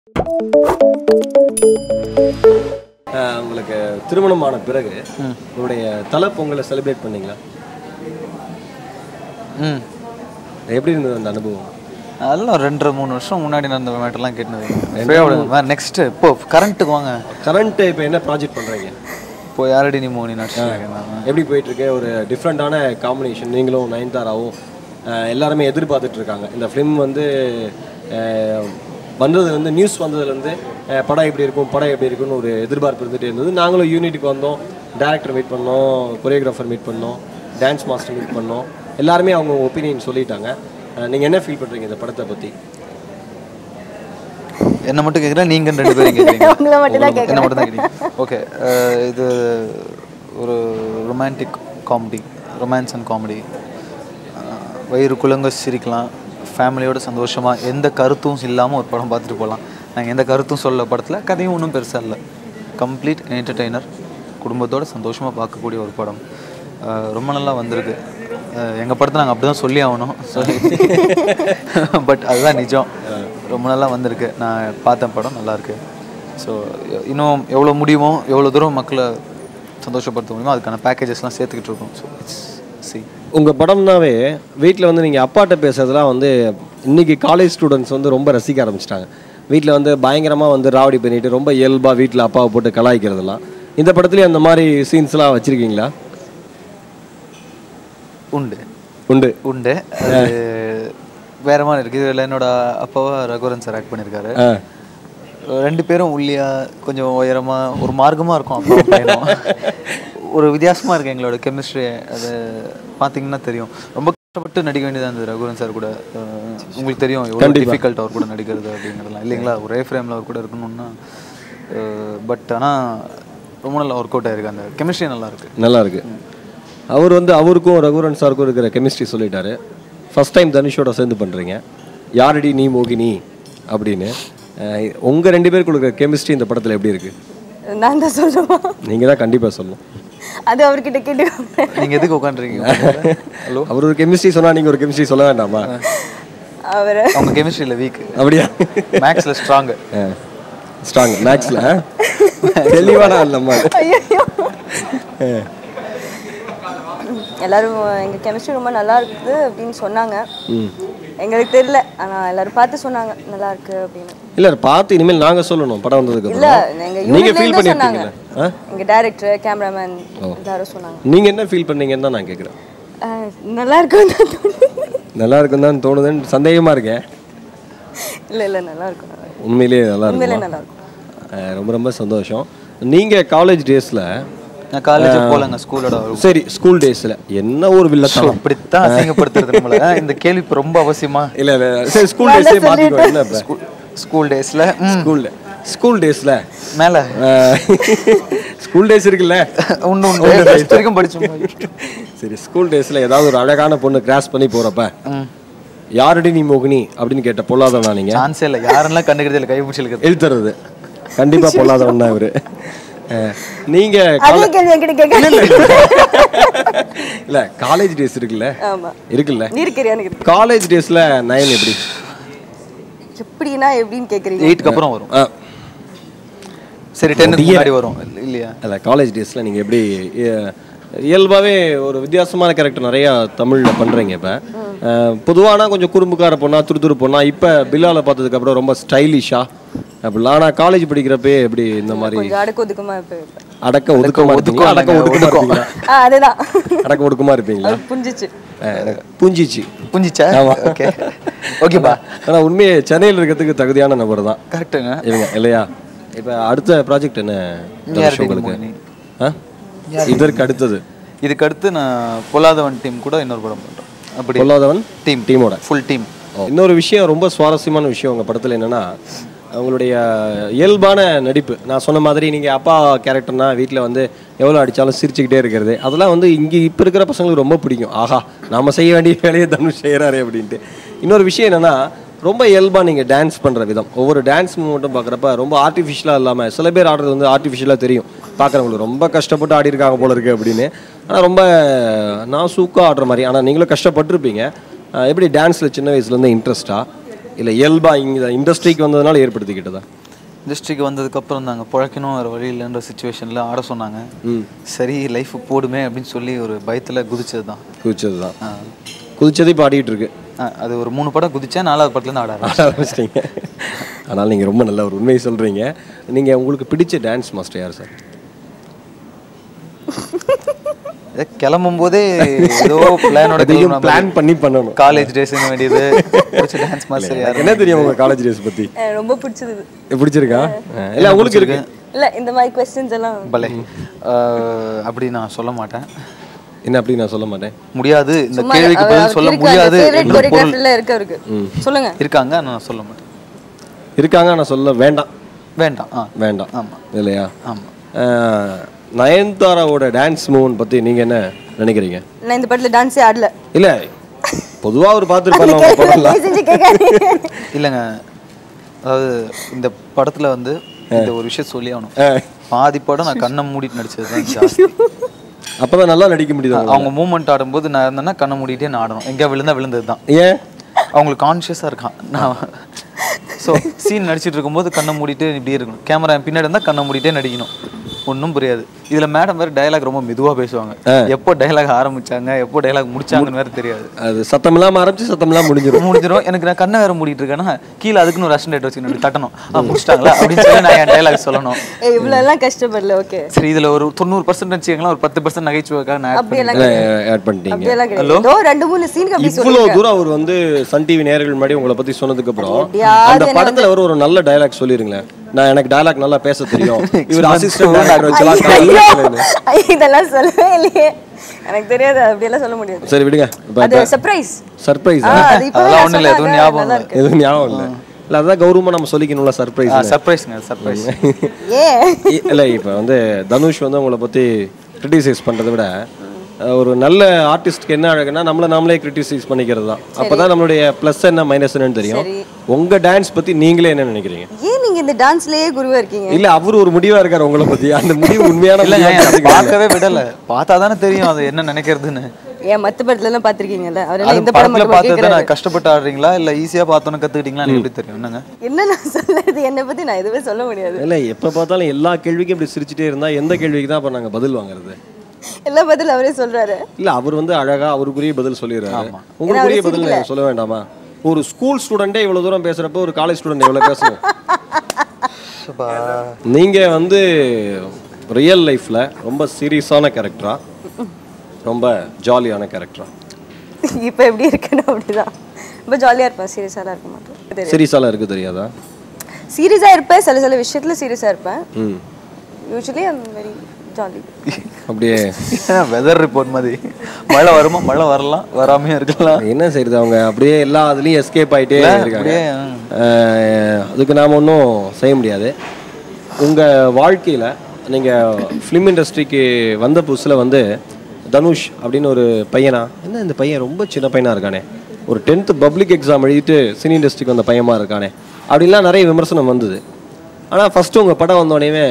ஆஹ் உங்களுக்கு திருமணமான பிறகு உங்களுடைய தலை பொங்கலை செலிப்ரேட் பண்ணீங்களா ம் எப்படி இருந்தது அந்த அனுபவம் அதெல்லாம் ரெண்டரை மூணு வருஷம் முன்னாடி நடந்த மேட்டர்லாம் கேட்டது நெக்ஸ்ட்டு இப்போ கரண்ட்டுக்கு வாங்க கரண்ட் இப்போ என்ன ப்ராஜெக்ட் பண்ணுறீங்க இப்போ யாரடி நீ மோனி நடிச்சிருக்கேன் எப்படி போயிட்டு இருக்கு ஒரு டிஃப்ரெண்டான காம்பினேஷன் நீங்களும் நயன்தாராவும் ஆஹ் எல்லாருமே எதிர்பார்த்துட்டு இருக்காங்க இந்த ஃபிலிம் வந்து ஆஹ் வந்தது வந்து நியூஸ் வந்ததுலேருந்து ஆஹ் படம் எப்படி இருக்கும் படம் எப்படி இருக்கும்னு ஒரு எதிர்பார்ப்பு இருந்துகிட்டே இருந்தது நாங்களும் யூனிட்டுக்கு வந்தோம் டேரக்டர் மீட் பண்ணோம் கொரியோகிராஃபர் மீட் பண்ணோம் டான்ஸ் மாஸ்டர் மீட் பண்ணோம் எல்லாருமே அவங்க ஒப்பீனியன் சொல்லிட்டாங்க நீங்கள் என்ன ஃபீல் பண்ணுறீங்க இந்த படத்தை பற்றி என்ன மட்டும் கேட்குறேன் நீங்கள் ரெண்டு பேரும் கேட்குறீங்க உங்களை மட்டும் தான் என்ன மட்டும் தான் கேட்குறீங்க ஓகே இது ஒரு romantic comedy romance and comedy வயிறு குலங்க சிரிக்கலாம் ஃபேமிலியோட சந்தோஷமாக எந்த கருத்தும் இல்லாமல் ஒரு படம் பார்த்துட்டு போகலாம் நாங்கள் எந்த கருத்தும் சொல்ல படத்தில் கதையும் ஒன்றும் பெருசாக இல்லை கம்ப்ளீட் என்டர்டெய்னர் குடும்பத்தோட சந்தோஷமாக பார்க்கக்கூடிய ஒரு படம் அஹ் ரொம்ப நல்லா வந்திருக்கு எங்கள் படத்தை நாங்கள் அப்படி தான் சொல்லி ஆகணும் சொல்லி பட் அதுதான் நிஜம் ரொம்ப நல்லா வந்திருக்கு நான் பார்த்த படம் நல்லா இருக்கு ஸோ இன்னும் எவ்வளோ முடியுமோ எவ்வளோ தூரம் மக்களை சந்தோஷப்படுத்த முடியுமோ அதுக்கான பேக்கேஜஸ்லாம் சேர்த்துக்கிட்டு இருக்கோம் ஸோ இட்ஸ் சி உங்கள் படம்னாவே வீட்டில் வந்து நீங்கள் அப்பாட்ட பேசுறதுலாம் வந்து இன்னைக்கு காலேஜ் ஸ்டூடெண்ட்ஸ் வந்து ரொம்ப ரசிக்க ஆரம்பிச்சிட்டாங்க வீட்டில் வந்து பயங்கரமாக வந்து ராவடி பண்ணிட்டு ரொம்ப இயல்பாக வீட்டில் அப்பாவை போட்டு கலாய்க்கிறதெல்லாம் இந்த படத்துலேயும் அந்த மாதிரி சீன்ஸ்லாம் வச்சுருக்கீங்களா உண்டு உண்டு உண்டு அது வேற மாதிரி இருக்குது இதில் என்னோட அப்பாவா ரகுவரன் சார் ஆக்ட் பண்ணியிருக்காரு ஆ ரெண்டு பேரும் உள்ளியா கொஞ்சம் உயரமா ஒரு மார்க்கமா இருக்கும் அப்பா பையனும் ஒரு வித்தியாசமா இருக்கு எங்களோட கெமிஸ்ட்ரி அது பார்த்தீங்கன்னா தெரியும் ரொம்ப கஷ்டப்பட்டு நடிக்க வேண்டியதாக இருந்தது ரகுவரன் சார் கூட அஹ் உங்களுக்கு தெரியும் எவ்வளோ டிஃபிகல்ட் அவர் கூட நடிக்கிறது அப்படிங்கிறதுலாம் இல்லைங்களா ஒரே ஃப்ரேமில் அவர் கூட இருக்கணும்னா பட் ஆனால் ரொம்ப நல்லா ஒர்க் அவுட் ஆயிருக்கு அந்த கெமிஸ்ட்ரி நல்லா இருக்கு நல்லா இருக்கு அவர் வந்து அவருக்கும் ரகுவரன் சாருக்கும் இருக்கிற கெமிஸ்ட்ரி சொல்லிட்டாரு ஃபர்ஸ்ட் டைம் தனுஷோட சேர்ந்து பண்ணுறீங்க யாரடி நீ மோகினி அப்படின்னு அஹ் உங்க ரெண்டு பேருக்கு இருக்கிற கெமிஸ்ட்ரி இந்த படத்தில் எப்படி இருக்கு நான் தான் சொல்லுமா நீங்கள் தான் கண்டிப்பாக சொல்லணும் அது அவர்கிட்ட கேட்டுக்கோங்க நீங்க எதுக்கு உட்காந்துருக்கீங்க ஹலோ அவர் ஒரு கெமிஸ்ட்ரி சொன்னா நீங்க ஒரு கெமிஸ்ட்ரி சொல்ல வேண்டாமா அவர் அவங்க கெமிஸ்ட்ரியில் வீக் அப்படியா மேக்ஸில் ஸ்ட்ராங்கு ஸ்ட்ராங் மேக்ஸ்ல தெளிவான நம்ம ஐயோ எல்லாரும் எங்க கெமிஸ்ட்ரி ரொம்ப நல்லா இருக்குது அப்படின்னு சொன்னாங்க எங்களுக்கு தெரியல ஆனா எல்லாரும் பார்த்து சொன்னாங்க நல்லா இருக்கு அப்படின்னு இல்ல பார்த்து இனிமேல் நாங்க சொல்லணும் படம் வந்ததுக்கு இல்ல அப்புறம் எங்க நீங்க யூனிட்ல ஃபீல் இருந்து சொன்னாங்க பண்ணிருப்பீங்களா ஆ? எங்க டைரக்டர் கேமராமேன் எல்லாரும் சொன்னாங்க நீங்க என்ன ஃபீல் பண்ணீங்கன்னு தான் நான் கேக்குறேன் அஹ், நல்லா இருக்குன்னு தான் தோணுது. நல்லா இருக்குன்னு தான் தோணுதுன்னு சந்தேகமா இருக்கேன் இல்ல இல்ல நல்லா இருக்கும் நல்லா இருக்கும். உண்மையிலேயே நல்லா உண்மையிலே இருக்கும் நல்லா இருக்கும் ரொம்ப ரொம்ப சந்தோஷம் நீங்க காலேஜ் டேஸ்ல நான் காலேஜ் போலங்க ஸ்கூலோட சரி ஸ்கூல் டேஸ்ல என்ன ஒரு வில்லத்தனம் இப்படித்தான் அசிங்கப்படுத்துறது நம்மள இந்த கேள்வி இப்ப ரொம்ப அவசியமா இல்ல இல்ல சரி ஸ்கூல் டேஸ்லயே மாத்திக்கோ என்ன இப்ப? ஸ்கூல் டேஸ்ல ஸ்கூல்ல ஸ்கூல் டேஸ்ல மேல ஸ்கூல் டேஸ் இருக்குல்ல ஒண்ணு உண்டு First வரைக்கும் படிச்சோம் சரி ஸ்கூல் டேஸ்ல ஏதாவது ஒரு அழகான பொண்ணு கிராஸ் பண்ணி போறப்ப யாரடி நீ மோகினி அப்படின்னு கேட்ட பொல்லாதவனா நீங்க சான்ஸே இல்ல யாரெல்லாம் கண்டுக்கிறது இல்ல கை பிடிச்சி இருக்கிறது எழுத்துறது கண்டிப்பா பொல்லாதவன் தான் இவரு அஹ், நீங்க அதே கேள்வி என்கிட்ட கேட்க இல்ல காலேஜ் டேஸ் இருக்குல்ல ஆமா இருக்குல்ல இருக்கிறியா எனக்கு காலேஜ் டேஸ்ல நயன் எப்படி எப்படின்னா எப்படின்னு கேக்குறீங்க எயிட்டுக்கு அப்புறம் வரும் அஹ், சரி டென்னுக்கு முன்னாடி வரும் இல்லையா இல்ல காலேஜ் டேஸ்ல நீங்க எப்படி இய- இயல்பாவே ஒரு வித்தியாசமான கேரக்டர் நிறைய தமிழ்ல பண்றீங்க இப்ப அஹ், பொதுவானா கொஞ்சம் குறும்புக்கார பொண்ணா துருதுரு பொண்ணா இப்ப பில்லால பார்த்ததுக்கு அப்புறம் ரொம்ப ஸ்டைலிஷா அப்படிலாம் ஆனா காலேஜ் படிக்கிறப்பே எப்படி இந்த மாதிரி கொஞ்சம் அடக்க ஒதுக்கமா இப்ப இப்ப. அடக்க ஒதுக்கமா இருப்பீங்களா அடக்க ஒடுக்கமா இருப்பீங்களா ஆ அதுதான் அடக்க ஒடுக்கமா இருப்பீங்களா அது புரிஞ்சிச்சு அஹ், புஞ்சிச்சு புஞ்சிச்சா ஆமா. ஓகே ஓகேப்பா ஆனா உண்மையே சென்னையில் இருக்கிறதுக்கு தகுதியான நபர் தான் கரெக்டுங்க இவங்க இல்லையா இப்ப அடுத்த ப்ராஜெக்ட் என்ன தனுஷ் யாரடி உங்களுக்கு மோகினி? ஆ? இதற்கு அடுத்தது இதுக்கு அடுத்து நான் பொல்லாதவன் டீம் கூட இன்னொரு படம் பண்றேன் அப்படி பொல்லாதவன் டீம் டீமோட ஃபுல் டீம் இன்னொரு விஷயம் ரொம்ப சுவாரஸ்யமான விஷயம் உங்க படத்துல என்னன்னா அவங்களுடைய இயல்பான நடிப்பு நான் சொன்ன மாதிரி நீங்க அப்பா கேரக்டர்னா வீட்ல வந்து எவ்வளவு அடிச்சாலும் சிரிச்சுக்கிட்டே இருக்கிறது அதெல்லாம் வந்து இங்க இப்ப இருக்கிற பசங்களுக்கு ரொம்ப பிடிக்கும் ஆஹா நாம செய்ய வேண்டிய வேலையை தனுஷ் செய்யறாரு அப்படின்ட்டு இன்னொரு விஷயம் என்னன்னா ரொம்ப இயல்பா நீங்க டான்ஸ் பண்ற விதம் ஒவ்வொரு டான்ஸ் மூமெண்ட்டும் பார்க்குறப்ப ரொம்ப ஆர்டிஃபிஷியலாக இல்லாம சில பேர் ஆடுறது வந்து ஆர்டிஃபிஷியலாக தெரியும் பார்க்குறவங்களுக்கு ரொம்ப கஷ்டப்பட்டு ஆடி இருக்காங்க போல இருக்கு அப்படின்னு ஆனா ரொம்ப நான் சூக்காக ஆடுற மாதிரி ஆனா நீங்களும் கஷ்டப்பட்டிருப்பீங்க அஹ் எப்படி டான்ஸ்ல சின்ன வயசுல இருந்து இன்ட்ரெஸ்டா இல்லை இயல்பா இங்கே இண்டஸ்ட்ரிக்கு வந்ததுனால ஏற்படுத்திக்கிட்டதா இண்டஸ்ட்ரிக்கு வந்ததுக்கப்புறம் தாங்க பிழைக்கணும் வேறு வழி இல்லைன்ற சுச்சுவேஷனில் ஆட சொன்னாங்க ம் சரி லைஃப் போடுமே அப்படின்னு சொல்லி ஒரு பயத்தில் குதிச்சது தான் குதிச்சது தான் குதிச்சது இப்போ ஆடிட்டு இருக்கு அது ஒரு மூணு படம் குதிச்சேன் நாலாவது படத்துலேருந்து ஆட ஆட ஆரம்பிச்சிட்டீங்க ஆனால் நீங்கள் ரொம்ப நல்ல ஒரு உண்மையை சொல்கிறீங்க நீங்கள் உங்களுக்கு பிடிச்ச டான்ஸ் மாஸ்டர் யார் சார் ஏதோ கிளம்பும் போதே ஏதோ பிளானோட அதையும் பிளான் பண்ணி பண்ணணும் காலேஜ் டேஸ்ங்க வேண்டியது பிடிச்ச டான்ஸ் மாஸ்டர் யார் எனக்கு என்ன தெரியும் உங்கள் காலேஜ் டேஸ் பற்றி எனக்கு ரொம்ப பிடிச்சது பிடிச்சிருக்கா இல்லை உங்களுக்கு இருக்கு இல்ல இந்த மாதிரி கொஸ்டின்ஸ் எல்லாம் பலே அஹ், அப்படி நான் சொல்ல மாட்டேன் என்ன அப்படி நான் சொல்ல மாட்டேன் முடியாது இந்த சும்மா கேள்விக்கு அவர் பதில் சொல்ல இருக்கு, முடியாது அந்த favorite என்ற பொருள் choreographer-ல இருக்கு அவருக்கு சொல்லுங்க இருக்காங்க நான் சொல்ல மாட்டேன் இருக்காங்க நான் சொல்ல வேண்டாம் வேண்டாம் ஆ வேண்டாம் ஆமா. இல்லையா ஆமா அஹ், நயன்தாராவோட டான்ஸ் மூவ்மெண்ட் பற்றி நீங்கள் என்ன நினைக்கிறீங்க நான் இந்த படத்துல டான்ஸே ஆடல இல்லை பொதுவாக ஒரு பார்த்துருப்பாங்க உங்கள் படம்லாம் தயவு செஞ்சு கேட்காதீங்க இல்லைங்க அதாவது இந்த படத்துல வந்து இந்த ஒரு விஷயம் சொல்லி ஆகணும் அஹ், பாதி படம் நான் கண்ணை மூடிட்டு நடிச்சது தான் ஜாஸ்தி அப்பதான் நல்லா நடிக்க முடியுது உங்களுக்கு. அவங்க மூமெண்ட் ஆடும்போது நான் இருந்தேன்னா கண்ணை மூடிட்டே நான் ஆடணும் எங்கேயா விழுந்தா விழுந்தது தான் ஏன் அவங்களுக்கு கான்ஷியஸாக இருக்கான் நான் ஸோ சீன் நடிச்சிட்டு இருக்கும்போது கண்ணை மூடிட்டு இப்படியே இருக்கணும் கேமரா பின்னாடி இருந்தால் கண்ணை மூடிட்டே நடிக்கணும் ஒன்றும் புரியாது இதுல மேடம் வேறு டயலாக் ரொம்ப மெதுவா பேசுவாங்க எப்போ டயலாக் ஆரம்பிச்சாங்க எப்போ டயலாக் முடிச்சாங்கன்னு வேற தெரியாது அது சத்தம் இல்லாம ஆரம்பிச்சு சத்தம் இல்லாம முடிஞ்சிடும் முடிஞ்சிடும் எனக்கு நான் கண்ணை வேற மூடிட்டு இருக்கேன்னா கீழே அதுக்குன்னு ஒரு அசிஸ்டன்ட் வச்சுக்கணும் இப்படி தட்டணும் ஆ முடிச்சிட்டாங்களா அப்படின்னு சொல்லி நான் என் டயலாக் சொல்லணும் ஏய், இவ்வளவு எல்லாம் கஷ்டப்படல ஓகே சரி இதுல ஒரு தொண்ணூறு பர்சன்ட் வச்சுக்கலாம் ஒரு பத்து பர்சன்ட் நகைச்சுவைக்காக நான் add அப்படியெல்லாம் பண்ணிருக்கேன். ஆட் பண்ணிட்டீங்க அப்படியெல்லாம் கிடையாது ஏதோ ரெண்டு மூணு சீனுக்கு அப்படி இவ்வளவு தூரம் அவர் வந்து சன் டிவி நேயர்கள் முன்னாடி உங்களை பத்தி சொன்னதுக்கு அப்புறம் எப்படியாவது அந்த படத்துல அவர் ஒரு நல்ல டயலாக் சொல்லிருங்களேன் நான் எனக்கு டயலாக் நல்லா பேச தெரியும் இவர் அசிஸ்டன்ட் டைரக்டர் வச்சலாம் ஐயோ, ஐயோ, இதெல்லாம் சொல்லவே இல்லையே எனக்கு தெரியாது அப்படியெல்லாம் சொல்ல முடியாது சரி விடுங்க இப்ப அது சர்ப்ரைஸ் சர்ப்ரைஸ் அது இப்போ அதெல்லாம் ஒண்ணும் இல்ல எதுவும் ஞாபகம் நல்லா இல்ல. இருக்கு எதுவும் ஞாபகம் இல்ல இல்ல அதான் கௌரவமா நம்ம சொல்லிக்கணும்ல சர்ப்ரைஸ் சர்ப்ரைஸ்ங்க சர்ப்ரைஸ் ஏன் இல்ல இப்ப வந்து தனுஷ் வந்து உங்களை பத்தி கிரிட்டிசைஸ் பண்றதை விட அஹ், ஒரு நல்ல ஆர்டிஸ்ட்க்கு என்ன அழகுனா நம்மள நாமளே கிரிட்டிசைஸ் பண்ணிக்கிறது தான் அப்பதான் நம்மளுடைய ப்ளஸ் என்ன மைனஸ் என்னன்னு தெரியும் சரி. உங்க டான்ஸ் பத்தி நீங்களே என்ன நினைக்கிறீங்க ஏன் நீங்க இந்த டான்ஸ்லயே குருவா இருக்கீங்க இல்ல அவர் ஒரு முடிவா இருக்காரு உங்களை பத்தி அந்த முடிவு உண்மையான இல்லைங்க முடிவா எனக்கு தெரிஞ்சுக்கணும். பார்க்கவே விடல பார்த்தா தானே தெரியும் அது என்ன நினைக்கிறதுன்னு ஏன் மத்த படத்துல எல்லாம் பாத்திருக்கீங்கல்ல அவர் எல்லாம் அது இந்த படம் படத்துல மட்டும் பார்த்தது கேக்குறாரு நான் கஷ்டப்பட்டு ஆடுறீங்களா இல்ல ஈஸியா பார்த்தோன்னு கத்துக்கிட்டீங்களா எனக்கு எப்படி தெரியும் என்னங்க என்ன நான் சொல்றது என்னை பத்தி நான் எதுவுமே சொல்ல முடியாது இல்ல எப்ப பார்த்தாலும் எல்லா கேள்விக்கும் இப்படி சிரிச்சிட்டே இருந்தா எந்த கேள்விக்கு தான் அப்ப நாங்க பதில் வாங்குறது எல்லா பதில் அவரே சொல்றாரு இல்ல அவர் வந்து அழகா அவருக்குரிய பதில் சொல்லிடுறாரு உங்களுக்குரிய பதில் நீங்க சொல்ல வேண்டாமா ஒரு ஸ்கூல் ஸ்டூடெண்டே இவ்வளவு தூரம் பேசுறப்ப ஒரு காலேஜ் ஸ்டூடெண்ட் எவ்வளவு பேசணும் நீங்க வந்து ரியல் லைஃப்ல ரொம்ப சீரியஸான கேரக்டரா ரொம்ப ஜாலியான கேரக்டரா இப்போ எப்படி இருக்கணும் அப்படிதான் ரொம்ப ஜாலியா இருப்பேன் சீரியஸாலாம் இருக்க மாட்டேன் சீரியஸாலாம் இருக்கு தெரியாதா சீரியஸா இருப்பேன் சில சில விஷயத்துல சீரியஸா இருப்பேன் ம் யூஸ்வலி ஐம் வெரி ஜாலி அப்படியே வெதர் ரிப்போர்ட் மாதிரி மழை வருமா மழை வரலாம் வராமையும் இருக்கலாம் என்ன செய்யறது அவங்க அப்படியே எல்லா அதுலயும் எஸ்கேப் ஆயிட்டே இருக்காங்க அப்படியே அஹ், அதுக்கு நாம ஒன்றும் செய்ய முடியாது உங்க வாழ்க்கையில நீங்க ஃபிலிம் இண்டஸ்ட்ரிக்கு வந்த புதுசுல வந்து தனுஷ் அப்படின்னு ஒரு பையனா என்ன இந்த பையன் ரொம்ப சின்ன பையனா இருக்கானே ஒரு டென்த்து பப்ளிக் எக்ஸாம் எழுதிட்டு சினி இண்டஸ்ட்ரிக்கு வந்த பையமா இருக்கானே அப்படின்லாம் நிறைய விமர்சனம் வந்தது ஆனா ஃபர்ஸ்ட் உங்க படம் வந்தோடனே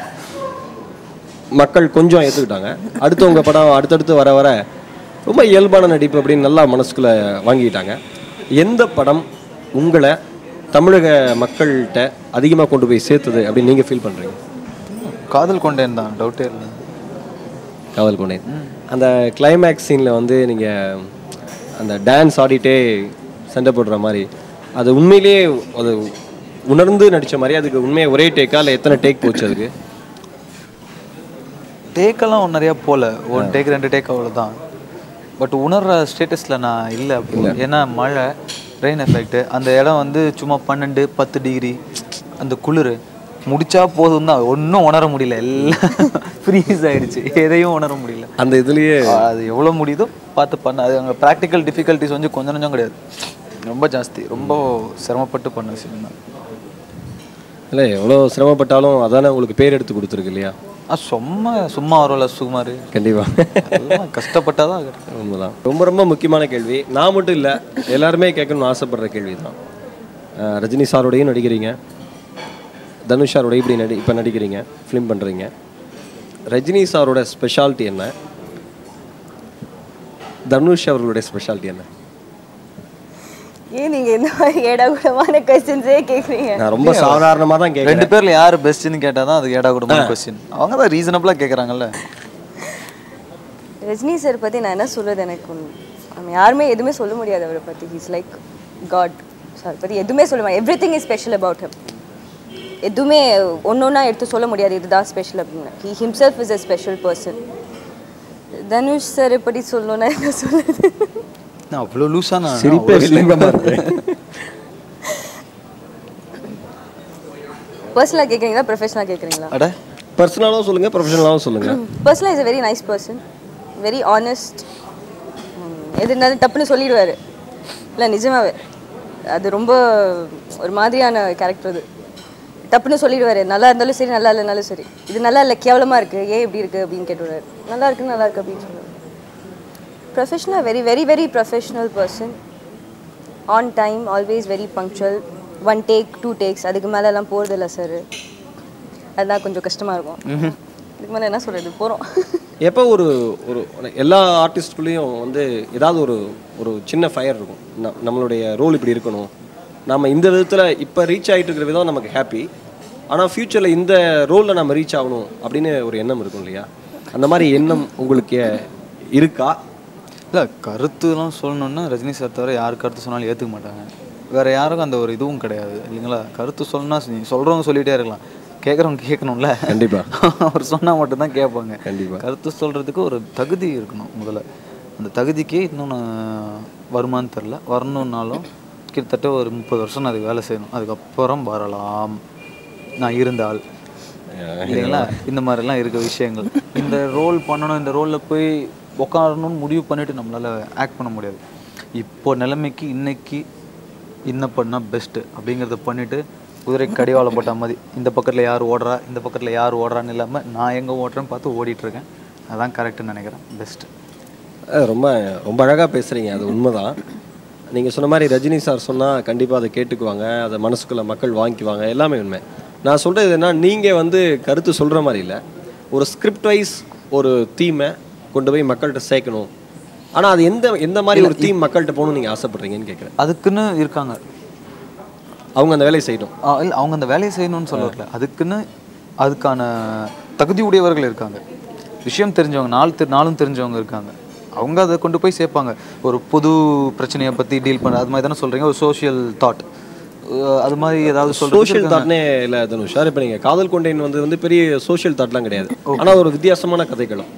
மக்கள் கொஞ்சம் ஏற்றுக்கிட்டாங்க அடுத்து உங்கள் படம் அடுத்தடுத்து வர வர ரொம்ப இயல்பான நடிப்பு அப்படின்னு நல்லா மனசுக்குள்ள வாங்கிக்கிட்டாங்க எந்த படம் உங்களை தமிழக மக்கள்கிட்ட அதிகமாக கொண்டு போய் சேர்த்தது அப்படின்னு நீங்கள் ஃபீல் பண்ணுறீங்க காதல் கொண்டேன் தான் டவுட்டே இல்லை காதல் கொண்டேன் அந்த கிளைமேக்ஸ் சீனில் வந்து நீங்கள் அந்த டான்ஸ் ஆடிட்டே சண்டை போடுற மாதிரி அது உண்மையிலேயே அது உணர்ந்து நடித்த மாதிரி அதுக்கு உண்மையை ஒரே டேக்கா இல்லை எத்தனை டேக் போச்சு அதுக்கு டேக்கெல்லாம் நிறையா போல ஒரு டேக் ரெண்டு டேக் அவ்வளோதான் பட் உணர்ற ஸ்டேட்டஸில் நான் இல்லை அப்போ ஏன்னா மழை ரெயின் எஃபெக்ட் அந்த இடம் வந்து சும்மா பன்னெண்டு பத்து டிகிரி அந்த குளிர் முடிச்சா போதும் தான் ஒன்றும் உணர முடியல எல்லாம் ஃப்ரீஸ் ஆயிடுச்சு எதையும் உணர முடியல அந்த இதுலேயே அது எவ்வளோ முடியுதோ பார்த்து பண்ண அது அங்கே ப்ராக்டிக்கல் டிஃபிகல்ட்டிஸ் வந்து கொஞ்சம் கொஞ்சம் கிடையாது ரொம்ப ஜாஸ்தி ரொம்ப சிரமப்பட்டு பண்ண விஷயம் தான் இல்லை எவ்வளோ சிரமப்பட்டாலும் அதானே உங்களுக்கு பேர் எடுத்து கொடுத்துருக்கு இல்லையா ஆ சும்மா சும்மா வரும்ல சுகுமார் கண்டிப்பாக எல்லாம் கஷ்டப்பட்டாதான் கிடைக்கும் உண்மைதான் ரொம்ப ரொம்ப முக்கியமான கேள்வி நான் மட்டும் இல்லை எல்லாருமே கேட்கணும்னு ஆசைப்படுற கேள்வி தான் அஹ் ரஜினி சாரோடையும் நடிக்கிறீங்க தனுஷ் சாரோட இப்படி நடி இப்போ நடிக்கிறீங்க ஃபிலிம் பண்ணுறீங்க ரஜினி சாரோட ஸ்பெஷாலிட்டி என்ன தனுஷ் அவர்களுடைய ஸ்பெஷாலிட்டி என்ன ஏன் நீங்க இந்த மாதிரி ஏடாகூடமான கொஸ்டின்ஸே கேக்குறீங்க நான் ரொம்ப சாதாரணமாக தான் கேட்குறேன் ரெண்டு பேர்ல யார் பெஸ்ட்னு கேட்டால் தான் அது ஏடா கூடமான கொஸ்டின் அவங்க தான் ரீசனபிளாக கேட்குறாங்கல்ல ரஜினி சார் பத்தி நான் என்ன சொல்றது எனக்கு ஒண்ணு- நம்ம யாருமே எதுவுமே சொல்ல முடியாது அவரை பத்தி ஹீஸ் லைக் காட் சார் பத்தி எதுவுமே சொல்ல முடியாது everything is special about him எதுவுமே ஒன்றொன்னா எடுத்து சொல்ல முடியாது இதுதான் ஸ்பெஷல் அப்படின்னு he himself is a special person Dhanush sir பற்றி சொல்லணும்னா என்ன சொல்றது நான் அவ்வளோ லூஸாக நான் சிரிப்பே இல்லைங்கம்மா இருக்கு. பர்சனலாக கேட்குறீங்களா ப்ரொஃபஷனலாக கேட்குறீங்களா அட பர்சனலாகவும் சொல்லுங்கள் ப்ரொஃபஷனலாகவும் சொல்லுங்கள் பர்சனலாக is a very nice person very honest எது இருந்தாலும் டப்புன்னு சொல்லிடுவார் இல்லை நிஜமாவே அது ரொம்ப ஒரு மாதிரியான கேரக்டர் அது டப்புன்னு சொல்லிடுவார் நல்லா இருந்தாலும் சரி நல்லா இல்லைனாலும் சரி இது நல்லா இல்லை கேவலமாக இருக்குது ஏன் இப்படி இருக்குது அப்படின்னு கேட்டுவிடுவார் நல்லா இருக்கு நல்லா இருக்கு அப்படின்னு சொல்லுவார் professional very very very professional person on time always very punctual one take two takes அதுக்கு மேலெல்லாம் போகிறதில்ல சார் அதுதான் கொஞ்சம் கஷ்டமாக இருக்கும் இதுக்கு மேலே என்ன சொல்கிறது போகிறோம் எப்போ ஒரு ஒரு எல்லா ஆர்டிஸ்ட்குள்ளேயும் வந்து ஏதாவது ஒரு ஒரு சின்ன ஃபயர் இருக்கும் ந- நம்மளுடைய ரோல் இப்படி இருக்கணும் நம்ம இந்த விதத்தில் இப்போ ரீச் ஆகிட்டு இருக்கிற விதம் நமக்கு ஹாப்பி ஆனால் ஃப்யூச்சரில் இந்த ரோலில் நம்ம ரீச் ஆகணும் அப்படின்னு ஒரு எண்ணம் இருக்கும் இல்லையா அந்த மாதிரி எண்ணம் உங்களுக்கு இருக்கா இல்லை கருத்துலாம் சொல்லணுன்னா ரஜினி சார் தவிர யார் கருத்து சொன்னாலும் ஏற்றுக்க மாட்டாங்க வேற யாருக்கும் அந்த ஒரு இதுவும் கிடையாது இல்லைங்களா கருத்து சொல்லணும்னா நீ சொல்கிறவங்க சொல்லிகிட்டே இருக்கலாம் கேட்குறவங்க கேட்கணும்ல கண்டிப்பா. அவர் சொன்னால் மட்டும்தான் கேட்பாங்க கண்டிப்பா. கருத்து சொல்கிறதுக்கு ஒரு தகுதி இருக்கணும் முதல்ல அந்த தகுதிக்கு இன்னொன்று வருமான்னு தெரில வரணுன்னாலும் கிட்டத்தட்ட ஒரு முப்பது வருஷம் நான் அதுக்கு வேலை செய்யணும் அதுக்கப்புறம் வரலாம் நான் இருந்தால் இல்லைங்களா இந்த மாதிரிலாம் இருக்க விஷயங்கள் இந்த ரோல் பண்ணணும் இந்த ரோலில் போய் உட்காரணும்னு முடிவு பண்ணிட்டு நம்மளால ஆக்ட் பண்ண முடியாது இப்போ நிலைமைக்கு இன்னைக்கு என்ன பண்ணால் பெஸ்ட்டு அப்படிங்கிறத பண்ணிட்டு குதிரை கடிவாளம் போட்ட மாதிரி இந்த பக்கத்தில் யார் ஓடுறா இந்த பக்கத்தில் யார் ஓடுறான்னு இல்லாமல் நான் எங்கே ஓடுறேன்னு பார்த்து ஓடிட்டு இருக்கேன் அதான் கரெக்டுன்னு நினைக்கிறேன் பெஸ்ட்டு அஹ் ரொம்ப ரொம்ப அழகாக பேசுகிறீங்க அது உண்மைதான் நீங்கள் சொன்ன மாதிரி ரஜினி சார் சொன்னால் கண்டிப்பாக அதை கேட்டுக்குவாங்க அதை மனசுக்குள்ள மக்கள் வாங்கிக்குவாங்க எல்லாமே உண்மை நான் சொல்கிறது என்ன நீங்கள் வந்து கருத்து சொல்கிற மாதிரி இல்லை ஒரு ஸ்கிரிப்ட் வைஸ் ஒரு தீமை கொண்டு போய் மக்கள்கிட்ட சேர்க்கணும் ஆனால் அது எந்த எந்த மாதிரி ஒரு தீம் மக்கள்கிட்ட போகணும்னு நீங்கள் ஆசைப்படுறீங்கன்னு கேட்குறேன் அதுக்குன்னு இருக்காங்க அவங்க அந்த வேலையை செய்யட்டும் இல்லை அவங்க அந்த வேலையை செய்யணும்னு சொல்ல வரல அதுக்குன்னு அதுக்கான தகுதி உடையவர்கள் இருக்காங்க விஷயம் தெரிஞ்சவங்க நாலு தெரி நாளும் தெரிஞ்சவங்க இருக்காங்க அவங்க அதை கொண்டு போய் சேர்ப்பாங்க ஒரு பொது பிரச்சனையை பற்றி டீல் பண்ண அது மாதிரி தானே சொல்கிறீங்க ஒரு சோஷியல் தாட் அது மாதிரி ஏதாவது சோஷியல் சொல்கிறதுக்கு தாட்னே இல்லை தனுஷ் சார் இப்போ நீங்கள் காதல் கொண்டேன் வந்து வந்து பெரிய சோஷியல் தாட்லாம் கிடையாது ஆனால் ஒரு வித்தியாசமான கதைகளும்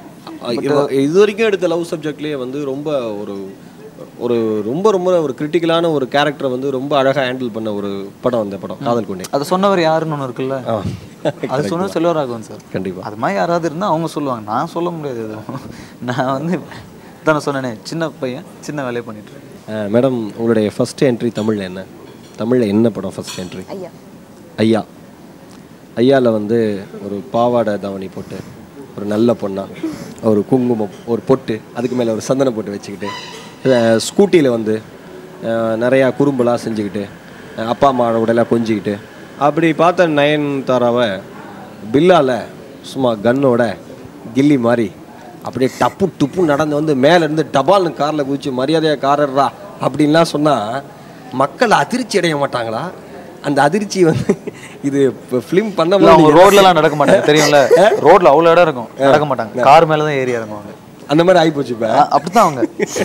இவ- இது வரைக்கும் எடுத்த லவ் சப்ஜெக்ட்லேயே வந்து ரொம்ப ஒரு ஒரு ரொம்ப ரொம்ப ஒரு கிரிட்டிக்கலான ஒரு கேரக்டரை வந்து ரொம்ப அழகாக ஹேண்டில் பண்ண ஒரு படம் அந்த படம் காதல் கொண்டேன் அதை சொன்னவர் யாருன்னு ஒன்று இருக்குல்ல ஆ. அது சொன்ன செல்வராகவன் சார் கண்டிப்பா அது மாதிரி யாராவது இருந்தால் அவங்க சொல்லுவாங்க நான் சொல்ல முடியாது எதுவும் நான் வந்து தானே சொன்னேனே சின்ன பையன் சின்ன வேலையை பண்ணிட்டு இருக்கேன் மேடம் உங்களுடைய ஃபர்ஸ்ட் என்ட்ரி தமிழில் என்ன தமிழில் என்ன படம் ஃபர்ஸ்ட் என்ட்ரி ஐயா ஐயா ஐயாவில் வந்து ஒரு பாவாடை தாவணி போட்டு ஒரு நல்ல பொண்ணா ஒரு குங்குமம் ஒரு பொட்டு அதுக்கு மேலே ஒரு சந்தனம் போட்டு வச்சுக்கிட்டு ஸ்கூட்டியில் வந்து அஹ், நிறையா குறும்பெல்லாம் செஞ்சுக்கிட்டு அஹ், அப்பா அம்மாவோட உடலாம் கொஞ்சிக்கிட்டு அப்படி பார்த்த நயன் தாராவை பில்லால சும்மா கன்னோட கில்லி மாதிரி அப்படியே டப்பு துப்பு நடந்து வந்து மேலே இருந்து டபால்னு காரில் குதிச்சு மரியாதையாக காரர்ரா அப்படின்லாம் சொன்னால் மக்கள் அதிர்ச்சி அடைய மாட்டாங்களா அந்த அதிர்ச்சி வந்து இது இப்போ ஃபிலிம் இல்ல, அவங்க பண்ண ரோட்லலாம் நடக்க மாட்டாங்க தெரியும்ல ரோட்ல அவ்வளோ இடம் இருக்கும் நடக்க மாட்டாங்க கார் மேல தான் ஏறி இறங்குவாங்க அந்த மாதிரி ஆகிப்போச்சு இப்போ அ- அப்படித்தான் அவங்க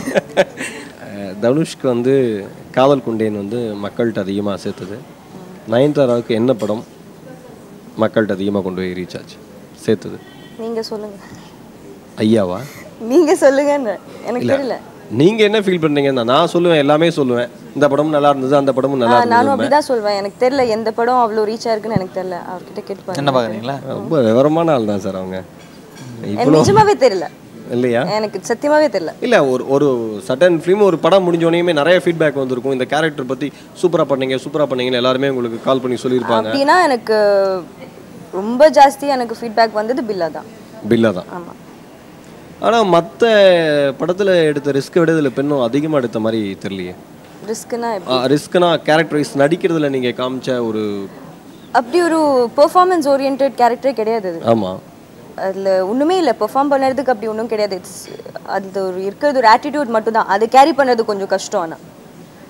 அஹ் தனுஷ்க்கு வந்து காதல் குண்டேன் வந்து மக்கள்கிட்ட அதிகமாக சேர்த்தது நயன்தாராவுக்கு என்ன படம் மக்கள்கிட்ட அதிகமாக கொண்டு போய் ரீச் ஆச்சு சேர்த்தது நீங்க சொல்லுங்க ஐயாவா நீங்க சொல்லுங்கன்னு எனக்கு இல்ல தெரியல நீங்க என்ன ஃபீல் பண்றீங்கன்னா நான் சொல்லுவேன் எல்லாமே சொல்லுவேன் இந்த படமும் நல்லா இருந்தது அந்த படமும் நல்லா ஆ, இருந்தது நானும் அப்படிதான் சொல்வேன் எனக்கு தெரியல எந்த படம் அவ்வளோ ரீச் ஆயிருக்குன்னு எனக்கு தெரியல அவர்கிட்ட கேட்டு பாருங்க என்ன பாக்குறீங்களா ரொம்ப விவரமான ஆள் தான் சார் அவங்க எனக்கு நிஜமாவே தெரியல இல்லையா எனக்கு சத்தியமாவே தெரியல இல்ல ஒரு ஒரு சட்டன் ஃபிலிம் ஒரு படம் முடிஞ்சோடனே நிறைய ஃபீட்பேக் வந்திருக்கும் இந்த கேரக்டர் பத்தி சூப்பரா பண்ணீங்க சூப்பரா பண்ணீங்கன்னு எல்லாருமே உங்களுக்கு கால் பண்ணி சொல்லியிருப்பாங்க அப்படின்னா எனக்கு ரொம்ப ஜாஸ்தி எனக்கு ஃபீட்பேக் வந்தது பில்லா தான் பில்லா தான் ஆமா ஆனா மத்த படத்துல எடுத்த ரிஸ்க் விட இதுல பெண்ணும் அதிகமா எடுத்த மாதிரி தெரியலையே ரிஸ்க்குனா ரிஸ்க்னா கேரக்டர் வைஸ் நடிக்கிறதுல நீங்க காமிச்ச ஒரு அப்படி ஒரு பெர்ஃபார்மன்ஸ் ஓரியன்ட் கேரக்டரே கிடையாது அது ஆமா அதில் ஒன்றுமே இல்லை பெர்ஃபார்ம் பண்ணுறதுக்கு அப்படி ஒன்றும் கிடையாது இட்ஸ் அது ஒரு இருக்கிறது ஒரு ஆட்டிடியூட் மட்டும் தான் அது கேரி பண்ணுறது கொஞ்சம் கஷ்டம் ஆனால்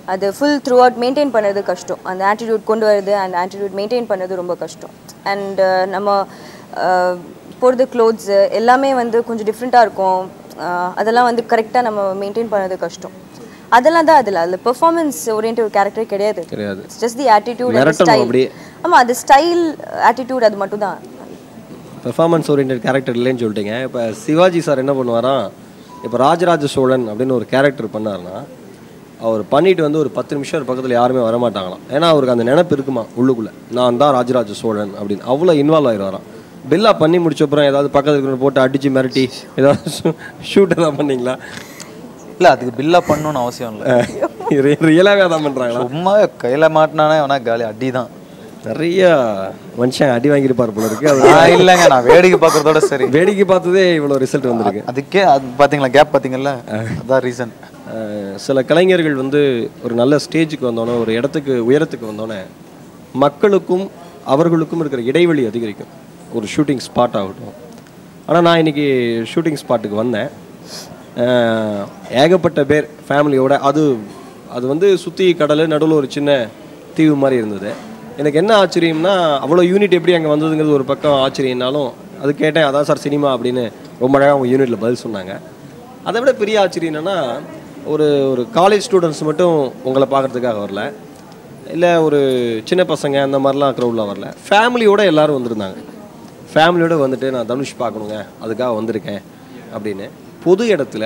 அது ஃபுல் த்ரூ அவுட் மெயின்டைன் பண்ணுறது கஷ்டம் அந்த ஆட்டிடியூட் கொண்டு வரது அந்த ஆட்டிடியூட் மெயின்டைன் பண்ணுறது ரொம்ப கஷ்டம் அண்ட் நம்ம போடுறது க்ளோத்ஸு எல்லாமே வந்து கொஞ்சம் டிஃப்ரெண்ட்டாக இருக்கும் அஹ் அதெல்லாம் வந்து கரெக்டாக நம்ம மெயின்டைன் பண்ணுறது கஷ்டம் அதெல்லாம் தான் அதில் அதில் பெர்ஃபார்மன்ஸ் ஓரியன்ட் ஒரு கேரக்டரே கிடையாது கிடையாது ஜஸ்ட் தி ஆட்டிடியூட் மிரட்டணும் ஸ்டைல் அப்படியே. ஆமாம் அது ஸ்டைல் ஆட்டிடியூட் அது மட்டும் தான் பெர்ஃபார்மன்ஸ் ஓரியன்ட் கேரக்டர் இல்லைன்னு சொல்லிட்டீங்க இப்போ சிவாஜி சார் என்ன பண்ணுவாராம் இப்போ ராஜராஜ சோழன் அப்படின்னு ஒரு கேரக்டர் பண்ணாருன்னா அவர் பண்ணிட்டு வந்து ஒரு பத்து நிமிஷம் ஒரு பக்கத்தில் யாருமே வரமாட்டாங்களாம் ஏன்னா அவருக்கு அந்த நினப்பு இருக்குமா உள்ளுக்குள்ளே நான் தான் ராஜராஜ சோழன் அப்படின்னு அவ்வளோ இன்வால்வ் ஆயிடுவாராம் பில்லா பண்ணி முடிச்ச அப்புறம் ஏதாவது பக்கத்தில் இருக்கிற போட்டு அடிச்சு மிரட்டி ஏதாவது ஷூட் எதாவது பண்ணீங்களா இல்லை அதுக்கு பில்லா பண்ணணும்னு அவசியம் இல்லை ரியலாகவே அதான் பண்ணுறாங்களா சும்மா கையில் மாட்டினானே அவனா காலி அடி தான் நிறைய மனுஷன் அடி வாங்கியிருப்பார் போல இருக்கு அது நான் இல்லைங்க நான் வேடிக்கை பார்க்கறதோட சரி வேடிக்கை பார்த்ததே இவ்வளோ ரிசல்ட் வந்திருக்கு அதுக்கே அது பார்த்தீங்களா கேப் பார்த்தீங்கல்ல அதான் ரீசன் அஹ் சில கலைஞர்கள் வந்து ஒரு நல்ல ஸ்டேஜுக்கு வந்தோன்னே ஒரு இடத்துக்கு உயரத்துக்கு வந்தோன்னே மக்களுக்கும் அவர்களுக்கும் இருக்கிற இடைவெளி அதிகரிக்கும் ஒரு ஷூட்டிங் ஸ்பாட் ஆகட்டும் ஆனால் நான் இன்னைக்கு ஷூட்டிங் ஸ்பாட்டுக்கு வந்தேன் அஹ் ஏகப்பட்ட பேர் ஃபேமிலியோட அது அது வந்து சுற்றி கடல் நடுவில் ஒரு சின்ன தீவு மாதிரி இருந்தது எனக்கு என்ன ஆச்சரியம்னா அவ்வளோ யூனிட் எப்படி அங்கே வந்ததுங்கிறது ஒரு பக்கம் ஆச்சரியம்னாலும் அது கேட்டேன் அதான் சார் சினிமா அப்படின்னு ரொம்ப அழகாக அவங்க யூனிட்டில் பதில் சொன்னாங்க அதை விட பெரிய ஆச்சரியம் என்னன்னா ஒரு ஒரு காலேஜ் ஸ்டூடெண்ட்ஸ் மட்டும் உங்களை பார்க்கறதுக்காக வரல இல்லை ஒரு சின்ன பசங்க அந்த மாதிரிலாம் க்ரௌடில் வரல ஃபேமிலியோட எல்லாரும் வந்திருந்தாங்க ஃபேமிலியோட வந்துட்டு நான் தனுஷ் பார்க்கணுங்க அதுக்காக வந்திருக்கேன் அப்படின்னு பொது இடத்துல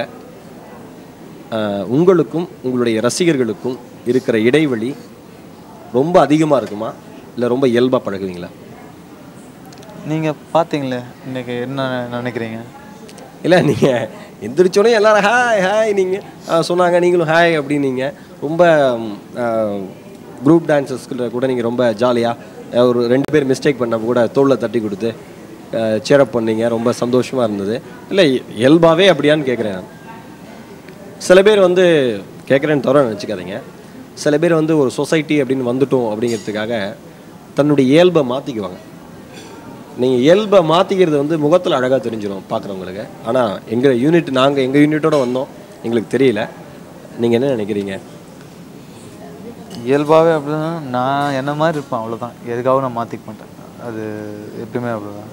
ஆஹ், உங்களுக்கும் உங்களுடைய ரசிகர்களுக்கும் இருக்கிற இடைவெளி ரொம்ப அதிகமாக இருக்குமா இல்லை ரொம்ப இயல்பாக பழகுவீங்களா நீங்கள் பார்த்தீங்களே இன்னைக்கு என்ன நினைக்கிறீங்க இல்லை நீங்கள் எந்திரிச்சோடனே எல்லாரும் ஹாய் ஹாய் நீங்கள் சொன்னாங்க நீங்களும் ஹாய் அப்படின்னீங்க ரொம்ப குரூப் டான்ஸஸ்க்கு கூட நீங்கள் ரொம்ப ஜாலியாக ஒரு ரெண்டு பேர் மிஸ்டேக் பண்ணப்போ கூட தோளில் தட்டி கொடுத்து சேரப் பண்ணீங்க ரொம்ப சந்தோஷமாக இருந்தது இல்லை இயல்பாகவே அப்படியான்னு கேட்குறேன் நான் சில பேர் வந்து கேட்குறேன்னு தவிர நினச்சிக்காதீங்க சில பேர் வந்து ஒரு சொசைட்டி அப்படின்னு வந்துட்டோம் அப்படிங்கிறதுக்காக தன்னுடைய இயல்பை மாற்றிக்குவாங்க நீங்கள் இயல்பை மாற்றிக்கிறது வந்து முகத்தில் அழகாக தெரிஞ்சிடும் பார்க்குறவங்களுக்கு ஆனால் எங்கள் யூனிட் நாங்கள் எங்கள் யூனிட்டோட வந்தோம் எங்களுக்கு தெரியல நீங்கள் என்ன நினைக்கிறீங்க இயல்பாகவே அப்படிதான் நான் என்ன மாதிரி இருப்பேன் அவ்வளோதான் எதுக்காகவும் நான் மாற்றிக்க மாட்டேன் அது எப்பயுமே அப்படிதான்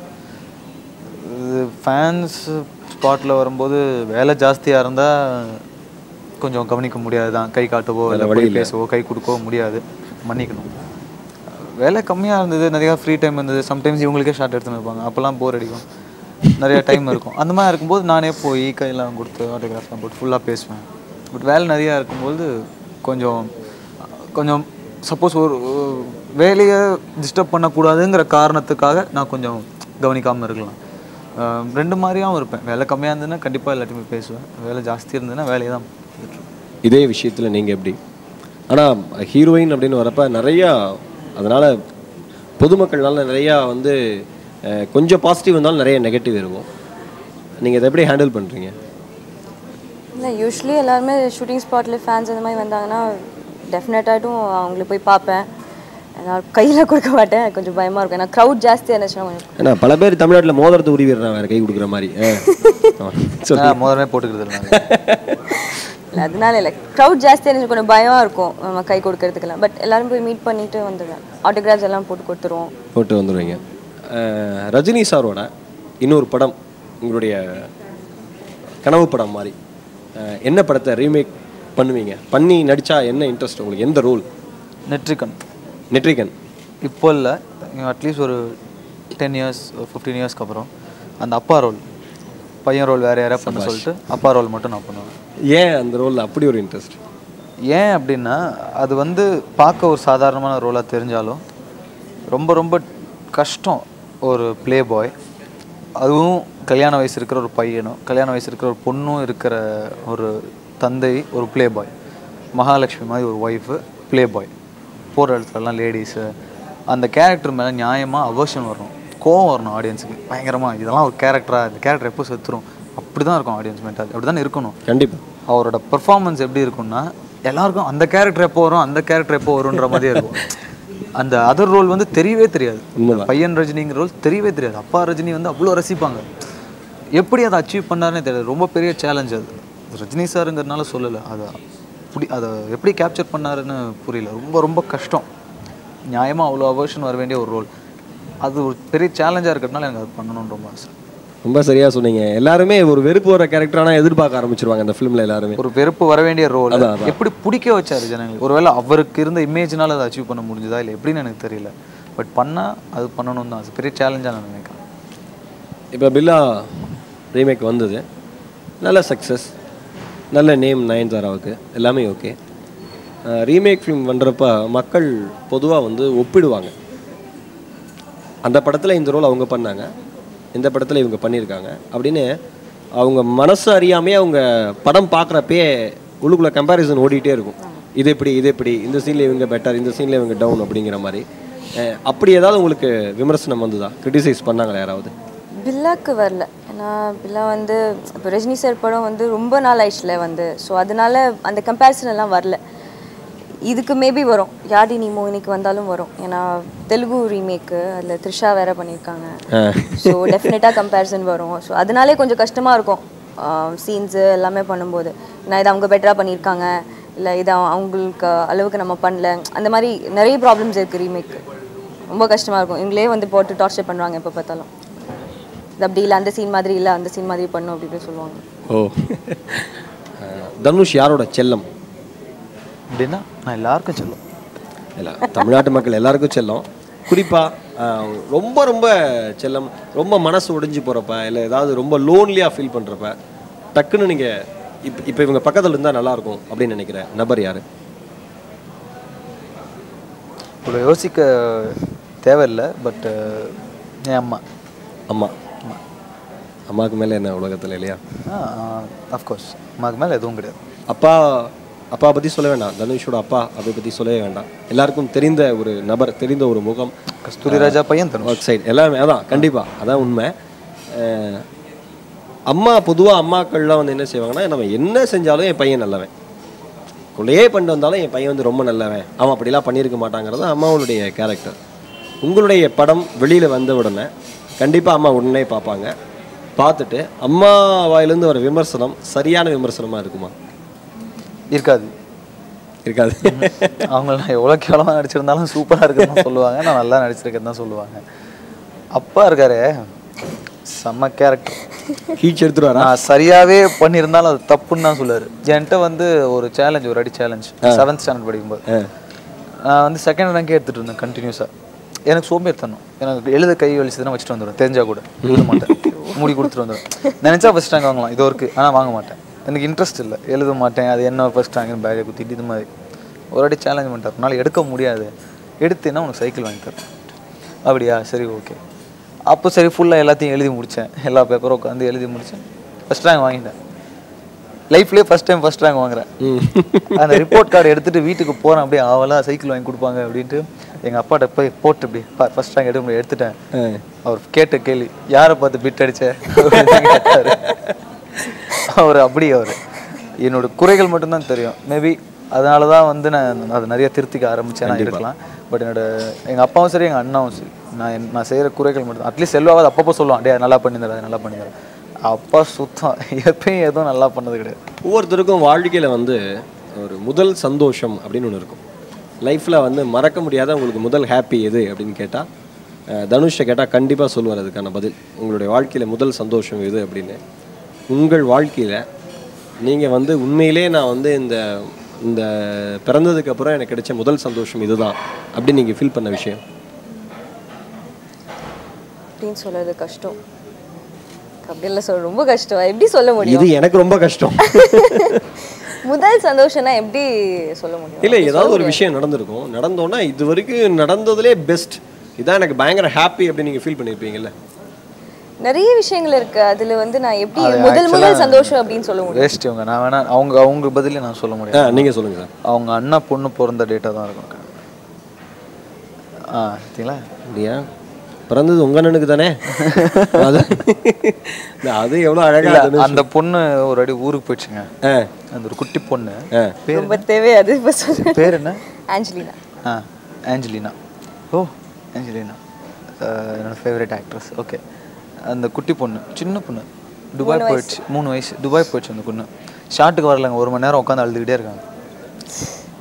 இது ஃபேன்ஸ் ஸ்பாட்டில் வரும்போது வேலை ஜாஸ்தியாக இருந்தால் கொஞ்சம் கவனிக்க முடியாது தான் கை காட்டவோ இல்லை வழி பேசவோ கை கொடுக்கவோ முடியாது மன்னிக்கணும் வேலை கம்மியாக இருந்தது நிறையா ஃப்ரீ டைம் இருந்தது சம்டைம்ஸ் இவங்களுக்கே ஷார்ட் எடுத்துன்னு இருப்பாங்க அப்போல்லாம் போர் அடிக்கும் நிறைய டைம் இருக்கும் அந்த மாதிரி இருக்கும்போது நானே போய் கையெல்லாம் கொடுத்து ஆட்டோகிராஃப்லாம் போட்டு ஃபுல்லாக பேசுவேன் பட் வேலை நிறையா இருக்கும்போது கொஞ்சம் கொஞ்சம் சப்போஸ் ஒரு ஒரு வேலையை டிஸ்டர்ப் பண்ணக்கூடாதுங்கிற காரணத்துக்காக நான் கொஞ்சம் கவனிக்காமல் இருக்கலாம் அஹ் ரெண்டு மாதிரியாகவும் இருப்பேன் வேலை கம்மியாக இருந்ததுன்னா கண்டிப்பாக எல்லாத்தையுமே பேசுவேன் வேலை ஜாஸ்தி இருந்ததுன்னா வேலையை தான் பார்த்துட்டு இருப்பேன். இதே விஷயத்தில் நீங்கள் எப்படி ஆனால் ஹீரோயின் அப்படின்னு வரப்ப நிறையா அதனால் பொதுமக்கள்னால நிறையா வந்து அஹ், கொஞ்சம் பாசிட்டிவ் இருந்தாலும் நிறைய நெகட்டிவ் இருக்கும் நீங்கள் இதை எப்படி ஹேண்டில் பண்ணுறீங்க இல்லை யூஸ்வலி எல்லாருமே ஷூட்டிங் ஸ்பாட்டில் ஃபேன்ஸ் அந்த மாதிரி வந்தாங்கன்னா டெஃபினட்டாட்டும் அவங்கள போய் பார்ப்பேன் நான் கையில் கொடுக்க மாட்டேன் கொஞ்சம் பயமாக இருக்கும் ஏன்னா க்ரௌட் ஜாஸ்தியாக இருந்துச்சுன்னா கொஞ்சம் ஏன்னா பல பேர் தமிழ்நாட்டில் மோதிரத்தை உருவிடுறான் வேறு கை கொடுக்குற மாதிரி சொல்லி நான் முதல்ல போட்டுக்கிறது இல்லை நான். இல்லை அதனால இல்லை க்ரௌட் ஜாஸ்தியாக இருந்துச்சு கொஞ்சம் பயமாக இருக்கும் நம்ம கை கொடுக்கறதுக்கெல்லாம் பட் எல்லாரும் போய் மீட் பண்ணிட்டு வந்துடுவேன் ஆட்டோகிராஃப்ஸ் எல்லாம் போட்டு கொடுத்துருவோம் போட்டு வந்துடுவீங்க அஹ், ரஜினி சாரோட இன்னொரு படம் உங்களுடைய கனவு படம் மாதிரி அஹ், என்ன படத்தை ரீமேக் பண்ணுவீங்க பண்ணி நடிச்சா என்ன இன்ட்ரெஸ்ட் உங்களுக்கு எந்த ரோல் நெற்றிக்கண் நெட்ரிகன் இப்போ இல்லை அட்லீஸ்ட் ஒரு டென் இயர்ஸ் ஃபிஃப்டீன் இயர்ஸ்க்கு அப்புறம் அந்த அப்பா ரோல் பையன் ரோல் வேறு யாரையா பண்ண சொல்லிட்டு அப்பா ரோல் மட்டும் நான் பண்ணுவேன் ஏன் அந்த ரோலில் அப்படி ஒரு இன்ட்ரெஸ்ட் ஏன் அப்படின்னா அது வந்து பார்க்க ஒரு சாதாரணமான ரோலாக தெரிஞ்சாலும் ரொம்ப ரொம்ப கஷ்டம் ஒரு ப்ளே பாய் அதுவும் கல்யாண வயசு இருக்கிற ஒரு பையனும் கல்யாண வயசு இருக்கிற ஒரு பொண்ணும் இருக்கிற ஒரு தந்தை ஒரு ப்ளே பாய் மகாலட்சுமி மாதிரி ஒரு ஒய்ஃபு ப்ளே பாய் போகிற இடத்துலலாம் லேடிஸு அந்த கேரக்டர் மேலே நியாயமாக அவர்ஷன் வரணும் கோவம் வரணும் ஆடியன்ஸுக்கு பயங்கரமாக இதெல்லாம் ஒரு கேரக்டராக இந்த கேரக்டர் எப்போ செத்துரும் அப்படி தான் இருக்கும் ஆடியன்ஸ் மென்டாலிட்டி அப்படி தானே இருக்கணும் கண்டிப்பாக அவரோட பெர்ஃபார்மன்ஸ் எப்படி இருக்கும்னா எல்லாருக்கும் அந்த கேரக்டர் எப்போ வரும் அந்த கேரக்டர் எப்போ வரும்ன்ற மாதிரியே இருக்கும் அந்த அதர் ரோல் வந்து தெரியவே தெரியாது பையன் ரஜினிங்கிற ரோல் தெரியவே தெரியாது அப்பா ரஜினி வந்து அவ்வளோ ரசிப்பாங்க எப்படி அதை அச்சீவ் பண்ணாருன்னே தெரியாது ரொம்ப பெரிய சேலஞ்ச் அது ரஜினி சாருங்கிறதுனால சொல்லலை அது புடி அதை எப்படி கேப்சர் பண்ணாருன்னு புரியல ரொம்ப ரொம்ப கஷ்டம் நியாயமாக அவ்வளோ அவர்ஷன் வர வேண்டிய ஒரு ரோல் அது ஒரு பெரிய சேலஞ்சாக இருக்கிறதுனால எனக்கு அது பண்ணணும்னு ரொம்ப ஆசை ரொம்ப சரியா சொன்னீங்க எல்லாருமே ஒரு வெறுப்பு வர கேரக்டரானா எதிர்பார்க்க ஆரம்பிச்சிருவாங்க அந்த ஃபிலிம்ல எல்லாருமே ஒரு வெறுப்பு வர வேண்டிய ரோல் அதான், அதான். எப்படி பிடிக்க வச்சாரு ஜனங்களுக்கு ஒருவேளை அவருக்கு இருந்த இமேஜ்னால அதை அச்சீவ் பண்ண முடிஞ்சதா இல்லை எப்படின்னு எனக்கு தெரியல பட் பண்ணால் அது பண்ணணும் தான் அது பெரிய சேலஞ்சாக நான் நினைக்கிறேன் இப்போ பில்லா ரீமேக் வந்தது நல்ல சக்ஸஸ் நல்ல நேம் நயன்தாராவுக்கு எல்லாமே ஓகே ரீமேக் ஃபிலிம் பண்ணுறப்ப மக்கள் பொதுவாக வந்து ஒப்பிடுவாங்க அந்த படத்தில் இந்த ரோல் அவங்க பண்ணாங்க இந்த படத்தில் இவங்க பண்ணியிருக்காங்க அப்படின்னு அவங்க மனசு அறியாமே அவங்க படம் பார்க்குறப்பே உள்ளுக்குள்ளே கம்பேரிசன் ஓடிட்டே இருக்கும் இது எப்படி இது எப்படி இந்த சீனில் இவங்க பெட்டர் இந்த சீனில் இவங்க டவுன் அப்படிங்கிற மாதிரி அஹ் அப்படி ஏதாவது உங்களுக்கு விமர்சனம் வந்ததா கிரிட்டிசைஸ் பண்ணாங்களா யாராவது பில்லாக்கு வரல ஏன்னா பில்லா வந்து இப்போ ரஜினி சார் படம் வந்து ரொம்ப நாள் ஆயிடுச்சுல வந்து ஸோ அதனால அந்த கம்பேரிசன் எல்லாம் வரல இதுக்கு மேபி வரும் யாடி நீ மோகினிக்கு வந்தாலும் வரும் ஏன்னா தெலுங்கு ரீமேக்கு அதில் த்ரிஷா வேற பண்ணியிருக்காங்க ஸோ டெஃபினட்டாக கம்பேரிசன் வரும் ஸோ அதனாலே கொஞ்சம் கஷ்டமாக இருக்கும் சீன்ஸு எல்லாமே பண்ணும்போது நான் இதை அவங்க பெட்டராக பண்ணியிருக்காங்க இல்லை இதை அவ- அவங்களுக்கு அளவுக்கு நம்ம பண்ணல அந்த மாதிரி நிறைய ப்ராப்ளம்ஸ் இருக்குது ரீமேக்கு ரொம்ப கஷ்டமாக இருக்கும் இவங்களே வந்து போட்டு டார்ச்சர் பண்ணுவாங்க எப்போ பார்த்தாலும் இது அப்படி இல்லை அந்த சீன் மாதிரி இல்லை அந்த சீன் மாதிரி பண்ணும் அப்படி இப்படி சொல்லுவாங்க ஓ அஹ் தனுஷ் யாரோட செல்லம் அப்படின்னா நான் எல்லாருக்கும் சொல்லுவேன் இல்லை தமிழ்நாட்டு மக்கள் எல்லாருக்கும் செல்லம் குறிப்பாக ரொம்ப ரொம்ப செல்லம் ரொம்ப மனசு ஒடிஞ்சு போகிறப்ப இல்லை ஏதாவது ரொம்ப லோன்லியாக ஃபீல் பண்ணுறப்ப டக்குன்னு நீங்கள் இப்போ இப்போ இவங்க பக்கத்தில் இருந்தால் நல்லாயிருக்கும் அப்படின்னு நினைக்கிற நபர் யார் இவ்வளோ யோசிக்க தேவையில்லை பட் என் அம்மா அம்மா அம்மாவுக்கு மேலே என்ன உலகத்தில் இல்லையா அஃப்கோர்ஸ் அம்மாவுக்கு மேலே எதுவும் கிடையாது அப்பா அப்பா பற்றி சொல்ல வேண்டாம் தனுஷோட அப்பா அதை பற்றி சொல்லவே வேண்டாம் எல்லாருக்கும் தெரிந்த ஒரு நபர் தெரிந்த ஒரு முகம் கஸ்தூரி ராஜா பையன் தனுஷ் ஒர்க் சைடு எல்லாமே அதான் கண்டிப்பாக அதான் உண்மை அஹ் அம்மா பொதுவாக அம்மாக்கள்லாம் வந்து என்ன செய்வாங்கன்னா நம்ம என்ன செஞ்சாலும் என் பையன் நல்லவன் கொள்ளையே பண்ணிட்டு வந்தாலும் என் பையன் வந்து ரொம்ப நல்லவன் அவன் அப்படிலாம் பண்ணியிருக்க மாட்டாங்கிறது அம்மாவுடைய கேரக்டர் உங்களுடைய படம் வெளியில் வந்த உடனே கண்டிப்பாக அம்மா உடனே பார்ப்பாங்க பார்த்துட்டு அம்மா வாயிலேருந்து வர விமர்சனம் சரியான விமர்சனமாக இருக்குமா இருக்காது இருக்காது அவங்களாம் எவ்வளோ கேவலமாக நடிச்சிருந்தாலும் சூப்பராக இருக்குன்னு தான் சொல்லுவாங்க நான் நல்லா நடிச்சிருக்கேன்னு தான் சொல்லுவாங்க அப்பா இருக்காரு செம்ம கேரக்டர் கீச் எடுத்துருவாரா நான் சரியாவே பண்ணியிருந்தாலும் அது தப்புன்னு தான் சொல்லுவார் என்கிட்ட வந்து ஒரு சேலஞ்ச் ஒரு அடி சேலஞ்ச் செவன்த் ஸ்டாண்டர்ட் படிக்கும்போது நான் வந்து செகண்ட் ரேங்கே எடுத்துட்டு இருந்தேன் கண்டினியூஸாக எனக்கு சோம்பேறித்தனம் எனக்கு எழுத கை வலிச்சதுன்னா வச்சுட்டு வந்துடுவேன் தெரிஞ்சா கூட எழுத மாட்டேன் மூடி கொடுத்துட்டு வந்துடுவேன் நினச்சா ஃபஸ்ட் ரேங்க் வாங்கலாம் இது இருக்கு ஆனால் வாங்க மாட்டேன் எனக்கு இன்ட்ரெஸ்ட் இல்லை எழுத மாட்டேன் அது என்ன ஃபஸ்ட் ரேங்க்னு பேக்கை குத்திட்டு இது மாதிரி ஒரு வாட்டி சேலஞ்ச் பண்ணிட்டார் உன்னால் எடுக்க முடியாது எடுத்தேன்னா உனக்கு சைக்கிள் வாங்கி தரேன் அப்படியா சரி ஓகே அப்போ சரி ஃபுல்லாக எல்லாத்தையும் எழுதி முடித்தேன் எல்லா பேப்பரும் உட்காந்து எழுதி முடித்தேன் ஃபஸ்ட் ரேங்க் வாங்கிட்டேன் லைஃப்லேயே ஃபஸ்ட் டைம் ஃபஸ்ட் ரேங்க் வாங்குறேன் அந்த ரிப்போர்ட் கார்டு எடுத்துட்டு வீட்டுக்கு போகிறேன் அப்படியே ஆவலா சைக்கிள் வாங்கி கொடுப்பாங்க அப்படின்ட்டு எங்கள் அப்பாட்ட போய் போட்டு இப்படி ஃபஸ்ட் ரேங்க் எடுக்க முடியும் எடுத்துட்டேன் அவர் கேட்ட கேள்வி யாரை பார்த்து பிட் அடிச்ச அப்படின்னு கேட்டாரு. அவர் அப்படி அவர் என்னோட குறைகள் மட்டும்தான் தெரியும் மேபி அதனால தான் வந்து நான் அதை நிறைய திருத்திக்க ஆரம்பிச்சேன் நான் இருக்கலாம் பட் என்னோட எங்கள் அப்பாவும் சரி எங்கள் அண்ணாவும் சரி நான் என்- நான் செய்கிற குறைகள் மட்டும் அட்லீஸ்ட் செல்வாவது அப்பப்போ சொல்லுவான் டே நல்லா பண்ணியிருந்தா நல்லா பண்ணியிருந்தா அப்பா சுத்தம் எப்பயும் எதுவும் நல்லா பண்ணது கிடையாது ஒவ்வொருத்தருக்கும் வாழ்க்கையில் வந்து ஒரு முதல் சந்தோஷம் அப்படின்னு ஒன்று இருக்கும் லைஃப்பில் வந்து மறக்க முடியாத உங்களுக்கு முதல் ஹாப்பி எது அப்படின்னு கேட்டால் தனுஷை கேட்டால் கண்டிப்பாக சொல்லுவார் அதுக்கான பதில் உங்களுடைய வாழ்க்கையில் முதல் சந்தோஷம் எது அப்படின்னு உங்கள் வாழ்க்கையில் நீங்கள் வந்து உண்மையிலே நான் வந்து இந்த இந்த பிறந்ததுக்கு அப்புறம் எனக்கு கிடைச்ச முதல் சந்தோஷம் இதுதான் அப்படின்னு நீங்கள் ஃபீல் பண்ண விஷயம் அப்படின்னு சொல்றது கஷ்டம் அப்படியெல்லாம் சொல்ல ரொம்ப கஷ்டம் எப்படி சொல்ல முடியும் இது எனக்கு ரொம்ப கஷ்டம் முதல் சந்தோஷம்னா எப்படி சொல்ல முடியும் இல்லை ஏதாவது ஒரு விஷயம் நடந்திருக்கும் நடந்தோன்னா இது வரைக்கும் நடந்ததுலே பெஸ்ட் இதான் எனக்கு பயங்கர ஹாப்பி அப்படின்னு நீங்கள் ஃபீல் பண்ணியிருப்பீங்கல்ல நிறைய விஷயங்கள் இருக்கு அதுல வந்து நான் எப்படி முதல் முதல் சந்தோஷம் அப்படின்னு சொல்ல முடியும் வேஸ்ட் இவங்க நான் வேணா அவங்க அவங்க பதிலே நான் சொல்ல ஆ முடியாது நீங்கள் சொல்லுங்கள் சார் அவங்க அண்ணா பொண்ணு பிறந்த டேட்டா தான் இருக்கும் ஆ பார்த்தீங்களா அப்படியா பிறந்தது உங்க அண்ணனுக்கு தானே அது இல்ல, அது எவ்வளோ அழகா இல்ல, இருந்துச்சு. அந்த பொண்ணு ஒரு அடி ஊருக்கு போயிடுச்சுங்க ஆ அந்த ஒரு குட்டி பொண்ணு ஆ ரொம்ப தேவை அது இப்ப சொல்றேன் பேர் என்ன ஆஞ்சலினா ஆ ஆஞ்சலினா ஓ ஆஞ்சலினா அஹ், என்னோட ஃபேவரட் ஆக்ட்ரஸ் ஓகே அந்த குட்டி பொண்ணு சின்ன பொண்ணு துபாய் போயிடுச்சு மூணு வயசு துபாய் போயிடுச்சு அந்த பொண்ணு ஷாட்டுக்கு வரலங்க ஒரு மணி நேரம் உட்காந்து அழுதுகிட்டே இருக்காங்க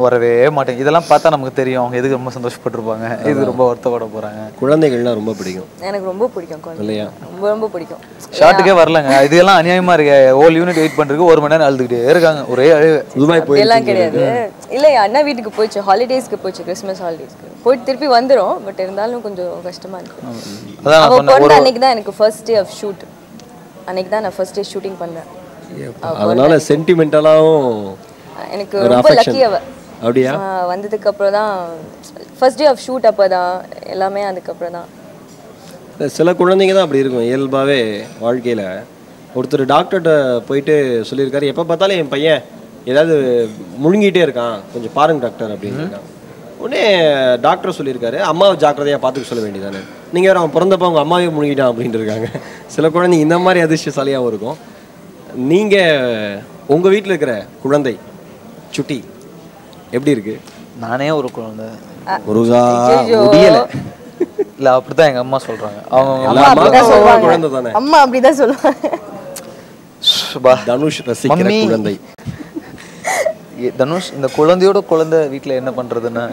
வரவே மாட்டேங்க இதெல்லாம் பார்த்தா நமக்கு தெரியும் அவங்க எதுக்கு ரொம்ப சந்தோஷப்பட்டிருப்பாங்க இது ரொம்ப வருத்தப்பட போறாங்க குழந்தைகள்லாம் ரொம்ப பிடிக்கும் எனக்கு ரொம்ப பிடிக்கும் குழந்தை இல்லையா ரொம்ப ரொம்ப பிடிக்கும் ஷார்ட்டுக்கே வரலங்க இதெல்லாம் அநியாயமா இருக்கு ஹோல் யூனிட் வெயிட் பண்றதுக்கு ஒரு மணி நேரம் அழுதுகிட்டே இருக்காங்க ஒரே அழுவு துபாய் போய் எல்லாம் கிடையாது இல்லை என் அண்ணா வீட்டுக்கு போச்சு ஹாலிடேஸ்க்கு போச்சு கிறிஸ்மஸ் ஹாலிடேஸ்க்கு போயிட்டு திருப்பி வந்துரும் பட் இருந்தாலும் கொஞ்சம் கஷ்டமா இருக்கு அதான் நான் அவ சொன்னேன் பிறந்த அன்னைக்கு தான் எனக்கு ஃபர்ஸ்ட் டே ஆஃப் ஷூட் அன்னைக்கு தான் நான் ஃபர்ஸ்ட் டே ஷூட்டிங் பண்ணேன் அதனால சென்டிமெண்டலாகவும் எனக்கு ஒரு ரொம்ப affection. லக்கி அவ அப்படியா ஆ, வந்ததுக்கு அப்புறம் தான் ஃபர்ஸ்ட் டே ஆஃப் ஷூட் அப்போ தான் எல்லாமே அதுக்கப்புறம் தான் இல்ல, சில குழந்தைங்க தான் அப்படி இருக்கும் இயல்பாகவே வாழ்க்கையில் ஒருத்தர் டாக்டர்கிட்ட போயிட்டு சொல்லியிருக்காரு எப்போ பார்த்தாலும் என் பையன் ஏதாவது முழுங்கிட்டே இருக்கான் கொஞ்சம் பாருங்க டாக்டர் அப்படின்னு இருக்கான் உடனே டாக்டர் சொல்லியிருக்காரு அம்மாவை ஜாக்கிரதையாக பார்த்துக்க சொல்ல வேண்டியதானே நீங்கள் வேறு அவன் பிறந்தப்ப அவங்க அம்மாவே முழுங்கிட்டான் அப்படின்ட்டு இருக்காங்க சில குழந்தைங்க இந்த மாதிரி அதிர்ஷ்டசாலியாகவும் இருக்கும் நீங்கள் உங்கள் வீட்டில் இருக்கிற குழந்தை சுட்டி எப்படி இருக்கு நானே ஒரு குழந்தை முருகா ஐயையோ. முடியல இல்ல அப்படித்தான் எங்க அம்மா சொல்றாங்க அவங்க எல்லா அப்படிதான் அம்மாவும் சொல்லுவாங்க. குழந்தை தானே அம்மா அப்படிதான் சொல்லுவாங்க சுபா தனுஷ் ரசிக்கிற மம்மி. குழந்தை ஏ, தனுஷ் இந்த குழந்தையோட குழந்தை வீட்ல என்ன பண்றதுன்னு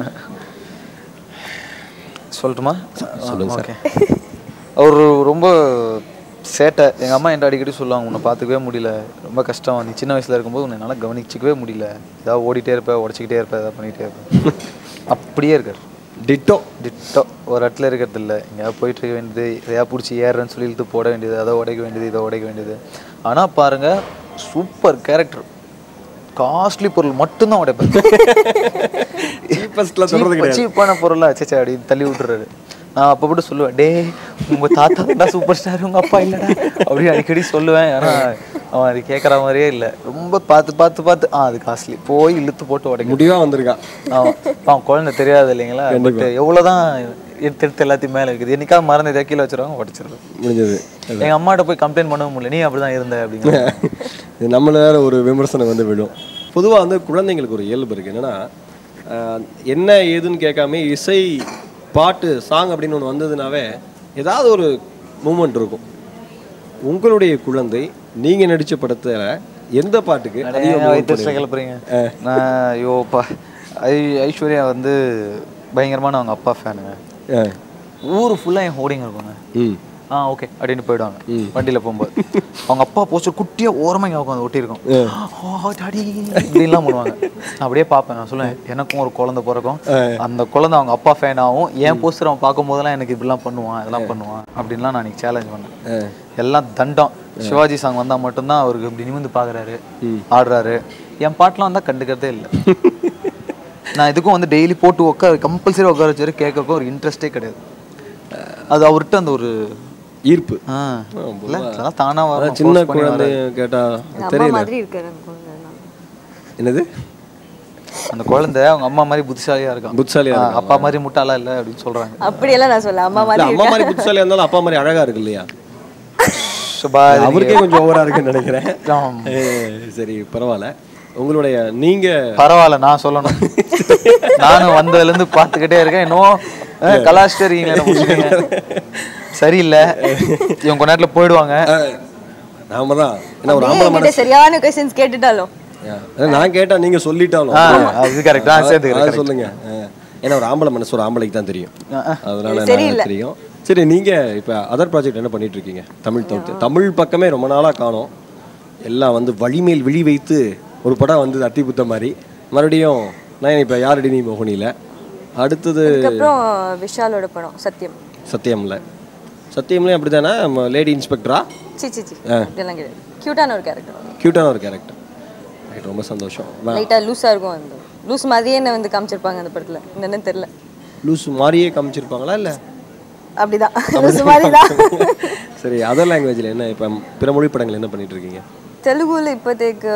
சொல்லட்டுமா சொல்லுங்க ஓகே அவர் ரொம்ப சேட்டை எங்கள் அம்மா என்கிட்ட அடிக்கடி சொல்லுவாங்க உன்னை பார்த்துக்கவே முடியல ரொம்ப கஷ்டம் நீ சின்ன வயசில் இருக்கும்போது உன்னை என்னால் கவனிச்சிக்கவே முடியல ஏதாவது ஓடிட்டே இருப்ப உடச்சிக்கிட்டே இருப்ப ஏதாவது பண்ணிகிட்டே இருப்ப அப்படியே இருக்கார் டிட்டோ டிட்டோ ஒரு இடத்துல இருக்கிறது இல்லை எங்கேயாவது போயிட்டு இருக்க வேண்டியது எதையா பிடிச்சி ஏறுறேன்னு சொல்லி இழுத்து போட வேண்டியது அதை உடைக்க வேண்டியது இதை உடைக்க வேண்டியது ஆனால் பாருங்க சூப்பர் கேரக்டர் காஸ்ட்லி பொருள் மட்டும்தான் உடைப்பேன் சீப்பஸ்ட்ல சொல்றது கிடையாது சீப்பான பொருளா சேச்சா அப்படி தள்ளி விட்டுறாரு நான் அப்போ கூட சொல்லுவேன் டே உங்க தாத்தா தான் சூப்பர் ஸ்டார் உங்க அப்பா இல்லடா அப்படின்னு அடிக்கடி சொல்லுவேன் ஆனா அவன் அது கேட்குற மாதிரியே இல்லை ரொம்ப பார்த்து பார்த்து பார்த்து ஆ அது காஸ்ட்லி போய் இழுத்து போட்டு உடைக்க முடிவா வந்திருக்கான் அவன் அவன் குழந்தை தெரியாது இல்லைங்களா பட் எவ்வளோதான் எடுத்து எடுத்து எல்லாத்தையும் மேலே இருக்குது என்னைக்காவது மறந்து எதாவது கீழே வச்சிருவாங்க உடச்சிருது முடிஞ்சது எங்க அம்மாட்ட போய் கம்ப்ளைண்ட் பண்ணவும் முடியல நீ அப்படிதான் இருந்த அப்படிங்கிற இது நம்மள வேற ஒரு விமர்சனம் வந்து விடும் பொதுவா வந்து குழந்தைங்களுக்கு ஒரு இயல்பு இருக்கு என்னன்னா ஆஹ், என்ன ஏதுன்னு கேட்காம இசை பாட்டு சாங் அப்படின்னு ஒன்று வந்ததுனாவே ஏதாவது ஒரு மூமெண்ட் இருக்கும் உங்களுடைய குழந்தை நீங்க நடிச்ச படத்துல எந்த பாட்டுக்கு அதிக movement வயிற்று கிளப்புறீங்க நான் ஐயோப்பா ஐ ஐஸ்வர்யா வந்து பயங்கரமான அவங்க அப்பா ஃபேனுங்க ஆஹ், ஊர் ஃபுல்லாக என் ஹோர்டிங் இருக்குங்க ம் ஆ ஓகே அப்படின்னு போயிடுவாங்க வண்டியில் போகும்போது அவங்க அப்பா போஸ்டர் குட்டியாக ஓரமாக இங்கே உட்காந்து ஒட்டியிருக்கும் ஓ டாடி இப்படிலாம் பண்ணுவாங்க நான் அப்படியே பார்ப்பேன் நான் சொல்லுவேன் எனக்கும் ஒரு குழந்தை பிறக்கும் அந்த குழந்தை அவங்க அப்பா ஃபேன் ஆகும் என் போஸ்டர் அவன் பார்க்கும்போதெல்லாம் எனக்கு இப்படிலாம் பண்ணுவான் இதெல்லாம் பண்ணுவான் அப்படின்லாம் நான் இன்னைக்கு சேலஞ்ச் பண்ணேன் எல்லாம் தண்டம் சிவாஜி சாங் வந்தால் மட்டும்தான் அவருக்கு இப்படி நிமிந்து பார்க்குறாரு ஆடுறாரு என் பாட்டெலாம் வந்தால் கண்டுக்கிறதே இல்லை நான் இதுக்கும் வந்து டெய்லி போட்டு உட்கார கம்பல்சரி உட்கார வச்சு கேட்கறக்கும் ஒரு இன்ட்ரெஸ்டே கிடையாது அது அவர்கிட்ட அந்த ஒரு ஈர்ப்பு ஆ, இல்ல அதெல்லாம் தானா அதான் வரும் சின்ன குழந்தை கேட்டா அம்மா தெரியல மாதிரி இருக்காரு அந்த குழந்தை நான். என்னது அந்த குழந்தை அவங்க அம்மா மாதிரி புத்திசாலியா இருக்கான் புத்திசாலியா ஆ, அப்பா மாதிரி முட்டாளா இல்ல அப்படின்னு சொல்றாங்க அப்படியெல்லாம் நான் சொல்ல அம்மா இல்ல, மாதிரி அம்மா மாதிரி புத்திசாலியா இருந்தாலும் அப்பா மாதிரி அழகா இருக்கு இல்லையா சுபா இது அவருக்கே கொஞ்சம் ஓவரா இருக்குன்னு நினைக்கிறேன் ஆம். ஏய், சரி பரவாயில்ல உங்களுடைய நீங்க பரவாயில்ல நான் சொல்லணும் நானும் வந்ததுல இருந்து பார்த்துக்கிட்டே இருக்கேன் இன்னும் கலாச்சிட்டே இருக்கீங்களே என்ன முடிச்சுட்டீங்க. சரியில்லை இவங்க கொஞ்ச நேரத்துல போயிடுவாங்க நாம தான் ஏன்னா ஒரு அப்படியே ஆம்பளை என்கிட்ட சரியான கொஸ்டின்ஸ் கேட்டுட்டாலும் அதான் நான் கேட்டா நீங்க சொல்லிட்டாலும் ஆ, அது கரெக்ட் தான் சேர்த்துக்கிறேன் அது சொல்லுங்க ஆ. ஏன்னா ஒரு ஆம்பளை மனசு ஒரு ஆம்பளைக்கு தான் தெரியும் அதனால சரியில்லை. எனக்கு தெரியும் சரி நீங்க இப்ப அதர் ப்ராஜெக்ட் என்ன பண்ணிட்டு இருக்கீங்க தமிழ் தவிர்த்து தமிழ் பக்கமே ரொம்ப நாளா காணோம் எல்லாம் வந்து வழிமேல் விழி வைத்து ஒரு படம் வந்து அத்தி புத்த மாதிரி மறுபடியும் நான் இப்ப யாரடி நீ மோகனில அடுத்தது அதுக்கப்புறம் விஷாலோட படம் சத்தியம் சத்தியம்ல சத்தியம்லயும் அப்படிதானே லேடி இன்ஸ்பெக்டரா சி சி சி அப்படியெல்லாம் கிடையாது க்யூட்டான ஒரு கேரக்டர் கியூட்டான ஒரு கேரக்டர் ரொம்ப சந்தோஷம் லைட்டாக லூஸாக இருக்கும் அந்த லூஸ் மாதிரியே என்ன வந்து காமிச்சிருப்பாங்க அந்த படத்தில் என்னன்னு தெரில லூஸ் மாதிரியே காமிச்சிருப்பாங்களா இல்லை அப்படிதான் லூஸ் மாதிரி தான் சரி அதர் லாங்குவேஜில் என்ன இப்போ பிற மொழி படங்கள் என்ன பண்ணிட்டு இருக்கீங்க தெலுங்குல இப்போதைக்கு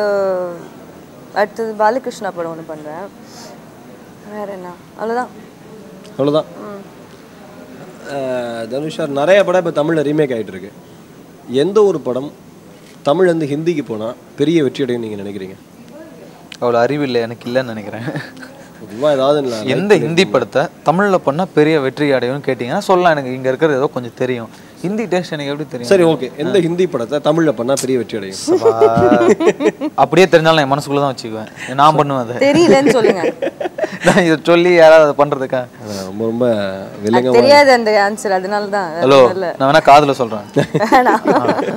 அடுத்தது பாலகிருஷ்ணா படம் ஒன்று பண்ணுறேன் வேற என்ன அவ்வளோதான் அவ்வளோதான் தனுஷார் நிறைய படம் இப்போ தமிழில் ரீமேக் ஆகிட்டு இருக்கு எந்த ஒரு படம் தமிழ்லேருந்து ஹிந்திக்கு போனால் பெரிய வெற்றி அடையும் நீங்கள் நினைக்கிறீங்க அவ்வளோ அறிவு இல்லை எனக்கு இல்லைன்னு நினைக்கிறேன் பொதுவா ஏதாவது இல்ல, எந்த ஹிந்தி படத்தை தமிழ்ல பண்ணா பெரிய வெற்றி அடையும்னு கேட்டிங்கன்னா சொல்லலாம் எனக்கு இங்க இருக்கிறது ஏதோ கொஞ்சம் தெரியும் ஹிந்தி டேஸ்ட் எனக்கு எப்படி தெரியும் சரி ஓகே எந்த ஹிந்தி படத்தை தமிழ்ல பண்ணா பெரிய வெற்றி அடையும் அப்பா, அப்படியே தெரிஞ்சாலும் நான் என் மனசுக்குள்ள தான் வச்சுக்குவேன் நான் பண்ணுவேன் அதை தெரியலன்னு சொல்லுங்க நான் இதை சொல்லி யாராவது அதை பண்றதுக்கா அதான் ரொம்ப ரொம்ப அது வில்லங்க தெரியாது அந்த ஆன்சர் அதனால தான் ஹலோ நான் வேணா காதுல சொல்றேன் வேணாம்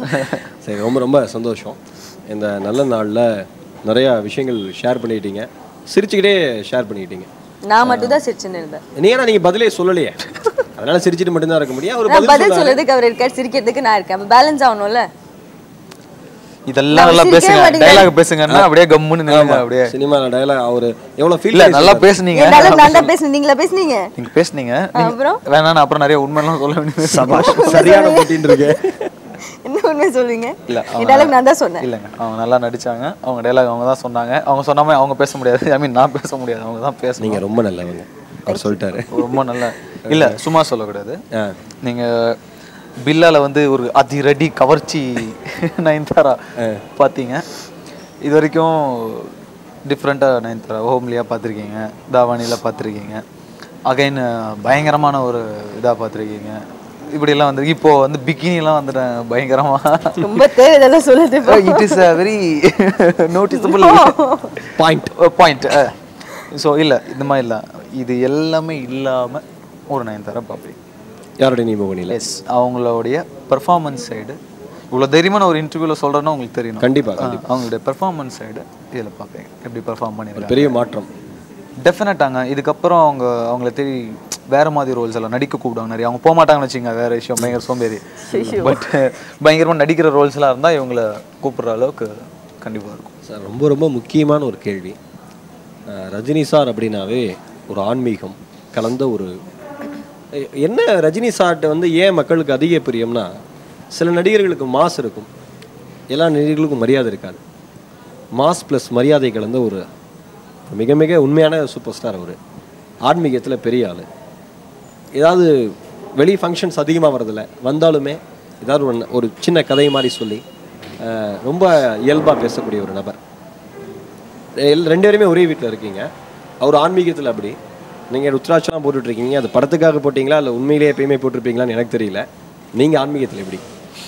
சரி ரொம்ப ரொம்ப சந்தோஷம் இந்த நல்ல நாள்ல நிறைய விஷயங்கள் ஷேர் பண்ணிக்கிட்டீங்க சிரிச்சுக்கிட்டே ஷேர் பண்ணிக்கிட்டீங்க நான் மட்டும் தான் சிரிச்சுன்னு இருந்தேன் நீ ஏன்னா நீங்க பதிலே சொல்லலையே அதனால சிரிச்சிட்டு மட்டும்தான் இருக்க முடியும் அவர் நான் பதில் பதில் சொல்லாரு. சொல்றதுக்கு அவர் இருக்காரு சிரிக்கிறதுக்கு நான் இருக்கேன் அப்ப பேலன்ஸ் ஆகணும்ல இதெல்லாம் நல்லா சிரிக்கவே பேசுங்க மாட்டீங்க. டைலாக் பேசுங்கன்னா அப்படியே கம்முன்னு நில்லுங்க அப்படியே சினிமால டயலாக் அவர் எவ்வளவு ஃபீல் இல்ல நல்லா பேசுனீங்க என் dialogue நான் தான் பேசுனேன் நீங்களா பேசுனீங்க நீங்க பேசுனீங்க நீங்க- அப்புறம்? வேணா நான் அப்புறம் நிறைய உண்மையெல்லாம் சொல்ல வேண்டியது சபாஷ் சரியான போட்டின்னு இருக்கு என்ன உண்மை சொல்வீங்க இல்ல என் dialogue நான் தான் சொன்னேன் இல்லைங்க அவங்க நல்லா நடிச்சாங்க அவங்க டைலாக் அவங்க தான் சொன்னாங்க அவங்க சொன்ன மாதிரி அவங்க பேச முடியாது ஐ மீன் நான் பேச முடியாது அவங்க தான் பேசணும் நீங்க ரொம்ப நல்லவங்க அவர் சொல்லிட்டாரு ரொம்ப நல்ல இல்ல சும்மா சொல்லக்கூடாது ஆ. நீங்க பில்லால வந்து ஒரு அதிரடி கவர்ச்சி நயன்தாரா பார்த்தீங்க இது வரைக்கும் டிஃப்ரெண்ட்டாக நயன்தாரா ஹோம்லியாக பார்த்துருக்கீங்க தாவானியில் பார்த்துருக்கீங்க அகைன் பயங்கரமான ஒரு இதாக பார்த்துருக்கீங்க இப்படியெல்லாம் வந்து இப்போ வந்து பிக்கினிலாம் வந்துட்டேன் பயங்கரமாக ரொம்ப தேவை இதெல்லாம் சொல்லுது இப்போ. It is a very noticeable point point so இல்லை இந்த மாதிரி இல்லை இது எல்லாமே இல்லாமல் ஒரு நயன்தாரா பார்ப்பீங்க யாருடைய நியமனில எஸ் அவங்களுடைய பெர்ஃபார்மன்ஸ் சைடு இவ்வளோ தைரியமான ஒரு இன்டர்வியூவில் சொல்கிறேன்னா உங்களுக்கு தெரியணும் கண்டிப்பா ஆ, அவங்களுடைய பெர்ஃபார்மன்ஸ் சைடு இதில் பார்ப்பீங்க எப்படி பெர்ஃபார்ம் பண்ணிருக்காங்க பெரிய மாற்றம் டெஃபினட்டாங்க இதுக்கப்புறம் அவங்க அவங்கள தேடி வேற மாதிரி ரோல்ஸ் எல்லாம் நடிக்க கூப்பிடுவாங்க நிறைய அவங்க போக மாட்டாங்கன்னு வச்சுங்க வேற விஷயம் பயங்கர சோம்பேறி பட் பயங்கரமாக நடிக்கிற ரோல்ஸ் எல்லாம் இருந்தால் இவங்கள கூப்பிடுற அளவுக்கு கண்டிப்பாக இருக்கும் சார் ரொம்ப ரொம்ப முக்கியமான ஒரு கேள்வி அஹ், ரஜினி சார் அப்படின்னாவே ஒரு ஆன்மீகம் கலந்த ஒரு எ- என்ன ரஜினி சார்ட்ட வந்து ஏன் மக்களுக்கு அதிக பிரியம்னா சில நடிகர்களுக்கு மாஸ் இருக்கும் எல்லா நடிகர்களுக்கும் மரியாதை இருக்காது மாஸ் ப்ளஸ் மரியாதை கலந்த ஒரு மிக மிக உண்மையான சூப்பர் ஸ்டார் அவர் ஆன்மீகத்தில் பெரிய ஆள் ஏதாவது வெளி ஃபங்க்ஷன்ஸ் அதிகமாக வரதில்ல வந்தாலுமே ஏதாவது ஒரு ஒரு சின்ன கதை மாதிரி சொல்லி அஹ், ரொம்ப இயல்பாக பேசக்கூடிய ஒரு நபர் எல்- ரெண்டு பேருமே ஒரே வீட்டில் இருக்கீங்க அவர் ஆன்மீகத்தில் அப்படி நீங்கள் ருத்ராட்சம்லாம் போட்டுட்டு இருக்கீங்க அது படத்துக்காக போட்டிங்களா இல்லை உண்மையிலேயே எப்பயுமே போட்டிருப்பீங்களான்னு எனக்கு தெரியல நீங்கள் ஆன்மீகத்தில் எப்படி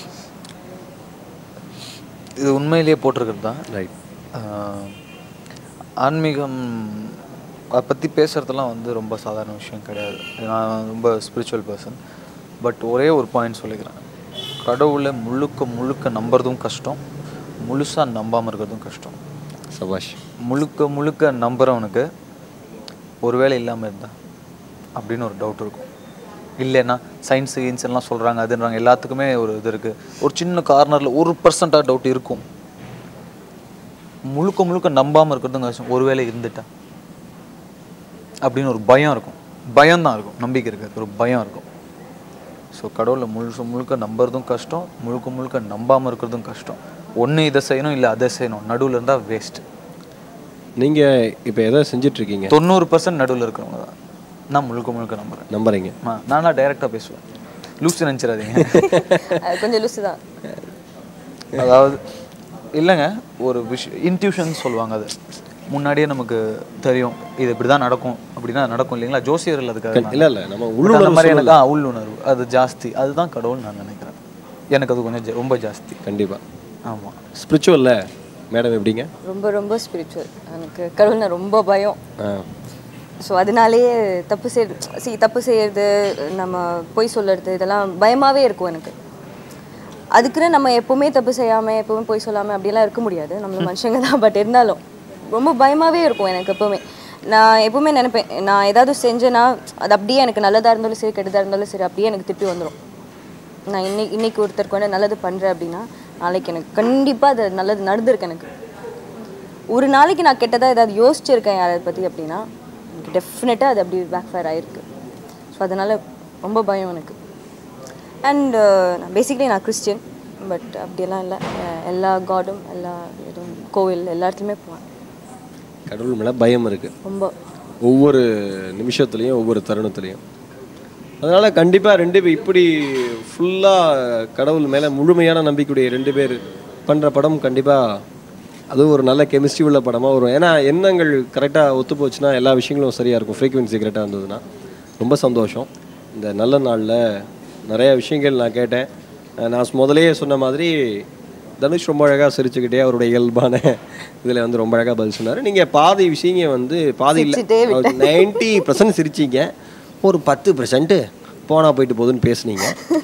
இது உண்மையிலேயே போட்டிருக்கிறது தான் ரைட் ஆஹ், ஆன்மீகம் அதை பற்றி பேசுகிறதுலாம் வந்து ரொம்ப சாதாரண விஷயம் கிடையாது நான் ரொம்ப ஸ்பிரிச்சுவல் பர்சன் பட் ஒரே ஒரு பாயிண்ட் சொல்லிக்கிறேன் கடவுளை முழுக்க முழுக்க நம்புறதும் கஷ்டம் முழுசாக நம்பாமல் இருக்கிறதும் கஷ்டம் சபாஷ் முழுக்க முழுக்க நம்புறவனுக்கு ஒருவேளை இல்லாமல் இருந்தா அப்படின்னு ஒரு டவுட் இருக்கும் இல்லைன்னா சயின்ஸ் கியின்ஸ் எல்லாம் சொல்கிறாங்க அதுன்றாங்க எல்லாத்துக்குமே ஒரு இது இருக்குது ஒரு சின்ன கார்னரில் ஒரு பர்சன்டாக டவுட் இருக்கும் முழுக்க முழுக்க நம்பாமல் இருக்கிறதும் கஷ்டம் ஒருவேளை இருந்துட்டா அப்படின்னு ஒரு பயம் இருக்கும் பயம் தான் இருக்கும் நம்பிக்கை இருக்காது ஒரு பயம் இருக்கும் ஸோ கடவுளை முழுச முழுக்க நம்புறதும் கஷ்டம் முழுக்க முழுக்க நம்பாமல் இருக்கிறதும் கஷ்டம் ஒன்று இதை செய்யணும் இல்லை அதை செய்யணும் நடுவில் இருந்தால் வேஸ்ட் நீங்கள் இப்போ எதை செஞ்சுட்டு இருக்கீங்க தொண்ணூறு பர்சன்ட் நடுவில் இருக்கிறவங்க தான் நான் முழுக்க முழுக்க நம்புறேன் நம்புறீங்க நான் நான் டைரெக்டாக பேசுவேன் லூஸ் நினச்சிடாதீங்க அது கொஞ்சம் லூசு தான் அதாவது இல்லைங்க ஒரு விஷயம் இன்ட்யூஷன் சொல்லுவாங்க அது முன்னாடியே நமக்கு தெரியும் இது இப்படி தான் நடக்கும் அப்படின்னா நடக்கும் இல்லைங்களா ஜோசியர்கள் அதுக்காக இல்லை இல்லை நம்ம But அந்த உள்ளுணர்வு மாதிரி எனக்கு ஆ, உள்ளுணர்வு அது ஜாஸ்தி அதுதான் கடவுள் நான் நினைக்கிறேன் எனக்கு அது கொஞ்சம் ஜா- ரொம்ப ஜாஸ்தி கண்டிப்பாக ஆமாம் ஸ்பிரிச்சுவலில் மேடம் எப்படிங்க ரொம்ப ரொம்ப ஸ்பிரிச்சுவல் எனக்கு கடவுள்னா ரொம்ப பயம் ஆ ஸோ அதனாலேயே தப்பு செய் சி தப்பு செய்யறது நம்ம பொய் சொல்லுறது இதெல்லாம் பயமாகவே இருக்கும் எனக்கு அதுக்குன்னு நம்ம எப்போவுமே தப்பு செய்யாமல் எப்போவுமே பொய் சொல்லாமல் அப்படியெல்லாம் இருக்க முடியாது நம்ம மனுஷங்க தான் பட் இருந்தாலும் ரொம்ப பயமாகவே இருக்கும் எனக்கு எப்போவுமே நான் எப்போவுமே நினைப்பேன் நான் ஏதாவது செஞ்சேன்னா அது அப்படியே எனக்கு நல்லதாக இருந்தாலும் சரி கெட்டதாக இருந்தாலும் சரி அப்படியே எனக்கு திருப்பி வந்துடும் நான் இன்னைக்கு இன்னைக்கு ஒருத்தருக்கு வந்து நல்லது பண்ணுறேன் அப்படின்னா நாளைக்கு எனக்கு கண்டிப்பாக அது நல்லது நடந்திருக்கு எனக்கு ஒரு நாளைக்கு நான் கெட்டதாக ஏதாவது யோசிச்சிருக்கேன் யாரை பற்றி அப்படின்னா எனக்கு டெஃபினட்டாக அது அப்படி பேக் ஃபயர் ஆகிருக்கு ஸோ அதனால் ரொம்ப பயம் எனக்கு அண்ட் பேசிக்கலி நான் கிறிஸ்டியன் பட் அப்படியெல்லாம் இல்லை அஹ் எல்லா காடும் எல்லா இதுவும் கோவில் எல்லா இடத்துலையுமே போவேன் கடவுள் மேலே பயம் இருக்குது ரொம்ப ஒவ்வொரு நிமிஷத்துலையும் ஒவ்வொரு தருணத்துலையும் அதனால கண்டிப்பா ரெண்டு பேர் இப்படி ஃபுல்லா கடவுள் மேல முழுமையான நம்பிக்கையுடைய ரெண்டு பேர் பண்ற படம் கண்டிப்பா அதுவும் ஒரு நல்ல கெமிஸ்ட்ரி உள்ள படமாக வரும் ஏன்னா எண்ணங்கள் கரெக்டாக ஒத்து போச்சுன்னா எல்லா விஷயங்களும் சரியாக இருக்கும் ஃப்ரீக்வன்சி கரெக்டாக இருந்ததுன்னா ரொம்ப சந்தோஷம் இந்த நல்ல நாளில் நிறைய விஷயங்கள் நான் கேட்டேன் அஹ் நான் முதலையே சொன்ன மாதிரி தனுஷ் ரொம்ப அழகாக சிரிச்சுக்கிட்டே அவருடைய இயல்பான இதில் வந்து ரொம்ப அழகாக பதில் சொன்னார் நீங்கள் பாதி விஷயங்க வந்து பாதி சிரிச்சுட்டே இல்லை நைன்ட்டி பர்சன்ட் சிரிச்சிங்க ஒரு பத்து பர்சன்ட்டு போனால் போயிட்டு போகுதுன்னு பேசுனீங்க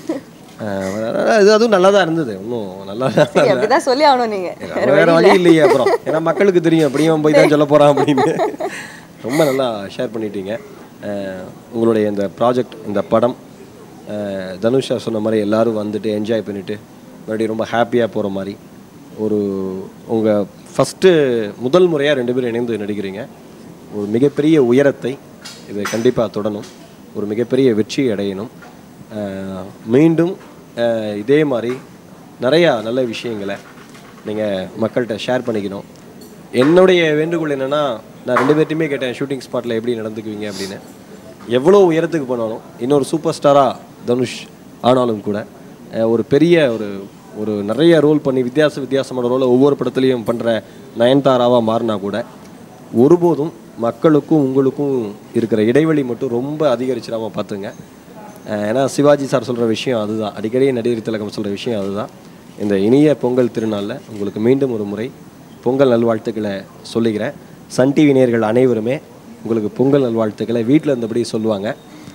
அஹ் இது அதுவும் நல்லா தான் இருந்தது இன்னும் நல்லா சரி அப்படிதான் சொல்லி ஆகணும் நீங்க வேற வேற வழி வழி இல்லையே அப்புறம் ஏன்னா மக்களுக்கு தெரியும் அப்படியும் போய் தான் சொல்ல போறான் அப்படின்னு ரொம்ப நல்லா ஷேர் பண்ணிட்டீங்க அஹ் உங்களுடைய இந்த ப்ராஜெக்ட் இந்த படம் அஹ் தனுஷா சொன்ன மாதிரி எல்லாரும் வந்துட்டு என்ஜாய் பண்ணிட்டு மறுபடியும் ரொம்ப ஹாப்பியாக போகிற மாதிரி ஒரு உங்கள் ஃபஸ்ட்டு முதல் முறையாக ரெண்டு பேரும் இணைந்து நடிக்கிறீங்க ஒரு மிகப்பெரிய உயரத்தை இது கண்டிப்பாக தொடணும் ஒரு மிகப்பெரிய வெற்றி அடையணும் அஹ் மீண்டும் அஹ் இதே மாதிரி நிறையா நல்ல விஷயங்களை நீங்கள் மக்கள்கிட்ட ஷேர் பண்ணிக்கணும் என்னுடைய வேண்டுகோள் என்னென்னா நான் ரெண்டு பேர்ட்டையுமே கேட்டேன் ஷூட்டிங் ஸ்பாட்டில் எப்படி நடந்துக்குவீங்க அப்படின்னு எவ்வளோ உயரத்துக்கு போனாலும் இன்னொரு சூப்பர் ஸ்டாராக தனுஷ் ஆனாலும் கூட அஹ் ஒரு பெரிய ஒரு ஒரு நிறைய ரோல் பண்ணி வித்தியாச வித்தியாசமான ரோலை ஒவ்வொரு படத்துலையும் பண்ணுற நயன்தாராவாக மாறினா கூட ஒருபோதும் மக்களுக்கும் உங்களுக்கும் இருக்கிற இடைவெளி மட்டும் ரொம்ப அதிகரிச்சிடாம பார்த்துங்க அஹ் ஏன்னா சிவாஜி சார் சொல்கிற விஷயம் அதுதான் அடிக்கடி நடிகர் திலகம் சொல்கிற விஷயம் அதுதான் இந்த இனிய பொங்கல் திருநாளில் உங்களுக்கு மீண்டும் ஒரு முறை பொங்கல் நல்வாழ்த்துக்களை சொல்லிக்கிறேன் சன் டிவி நேயர்கள் அனைவருமே உங்களுக்கு பொங்கல் நல்வாழ்த்துக்களை வீட்டில் இருந்தபடி சொல்லுவாங்க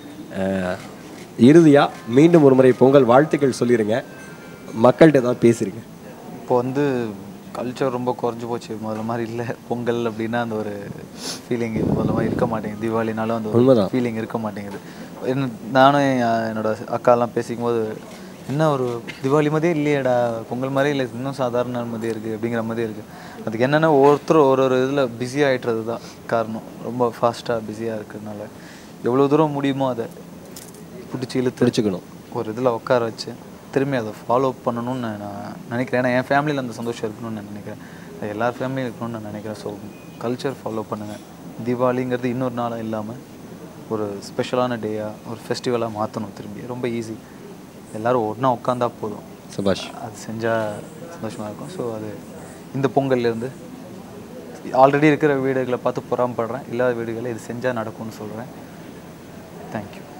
இறுதியாக மீண்டும் ஒரு முறை பொங்கல் வாழ்த்துக்கள் சொல்லிடுங்க மக்கள்கிட்ட ஏதாவது பேசுறீங்க இப்போ வந்து கல்ச்சர் ரொம்ப குறைஞ்சி போச்சு முதல்ல மாதிரி இல்லை பொங்கல் அப்படின்னா அந்த ஒரு ஃபீலிங் முதல்ல மாதிரி இருக்க மாட்டேங்குது தீபாவளினாலும் அந்த ஒரு உண்மைதான். ஃபீலிங் இருக்க மாட்டேங்குது என்ன நானும் என் என்னோட அக்காலாம் பேசிக்கும் போது என்ன ஒரு தீபாவளி மாதிரியே இல்லையேடா பொங்கல் மாதிரியே இல்லை இன்னும் சாதாரண நாள் மாதிரியே இருக்குது அப்படிங்கிற மாதிரியே இருக்குது அதுக்கு என்னென்னா ஒவ்வொருத்தரும் ஒரு ஒரு இதில் பிஸி ஆகிட்டுறது தான் காரணம் ரொம்ப ஃபாஸ்ட்டாக பிஸியாக இருக்கிறதுனால எவ்வளோ தூரம் முடியுமோ அதை பிடிச்சி இழுத்து பிடிச்சுக்கணும் ஒரு இதில் உட்கார வச்சு திரும்பி அதை ஃபாலோ பண்ணணும்னு நான் நினைக்கிறேன் ஏன்னா என் ஃபேமிலியில் அந்த சந்தோஷம் இருக்கணும்னு நான் நினைக்கிறேன் அது எல்லார் ஃபேமிலியும் இருக்கணும்னு நான் நினைக்கிறேன் ஸோ கல்ச்சர் ஃபாலோ பண்ணுங்கள் தீபாவளிங்கிறது இன்னொரு நாளாக இல்லாமல் ஒரு ஸ்பெஷலான டேயாக ஒரு ஃபெஸ்டிவலாக மாற்றணும் திரும்பி ரொம்ப ஈஸி எல்லாரும் ஒன்றா உட்காந்தா போதும் சுபாஷ் அது செஞ்சால் சந்தோஷமாக இருக்கும் ஸோ அது இந்த பொங்கல்லேருந்து ஆல்ரெடி இருக்கிற வீடுகளை பார்த்து பொறாமப்படுறேன் இல்லாத வீடுகளை இது செஞ்சால் நடக்கும்னு சொல்கிறேன் தேங்க்யூ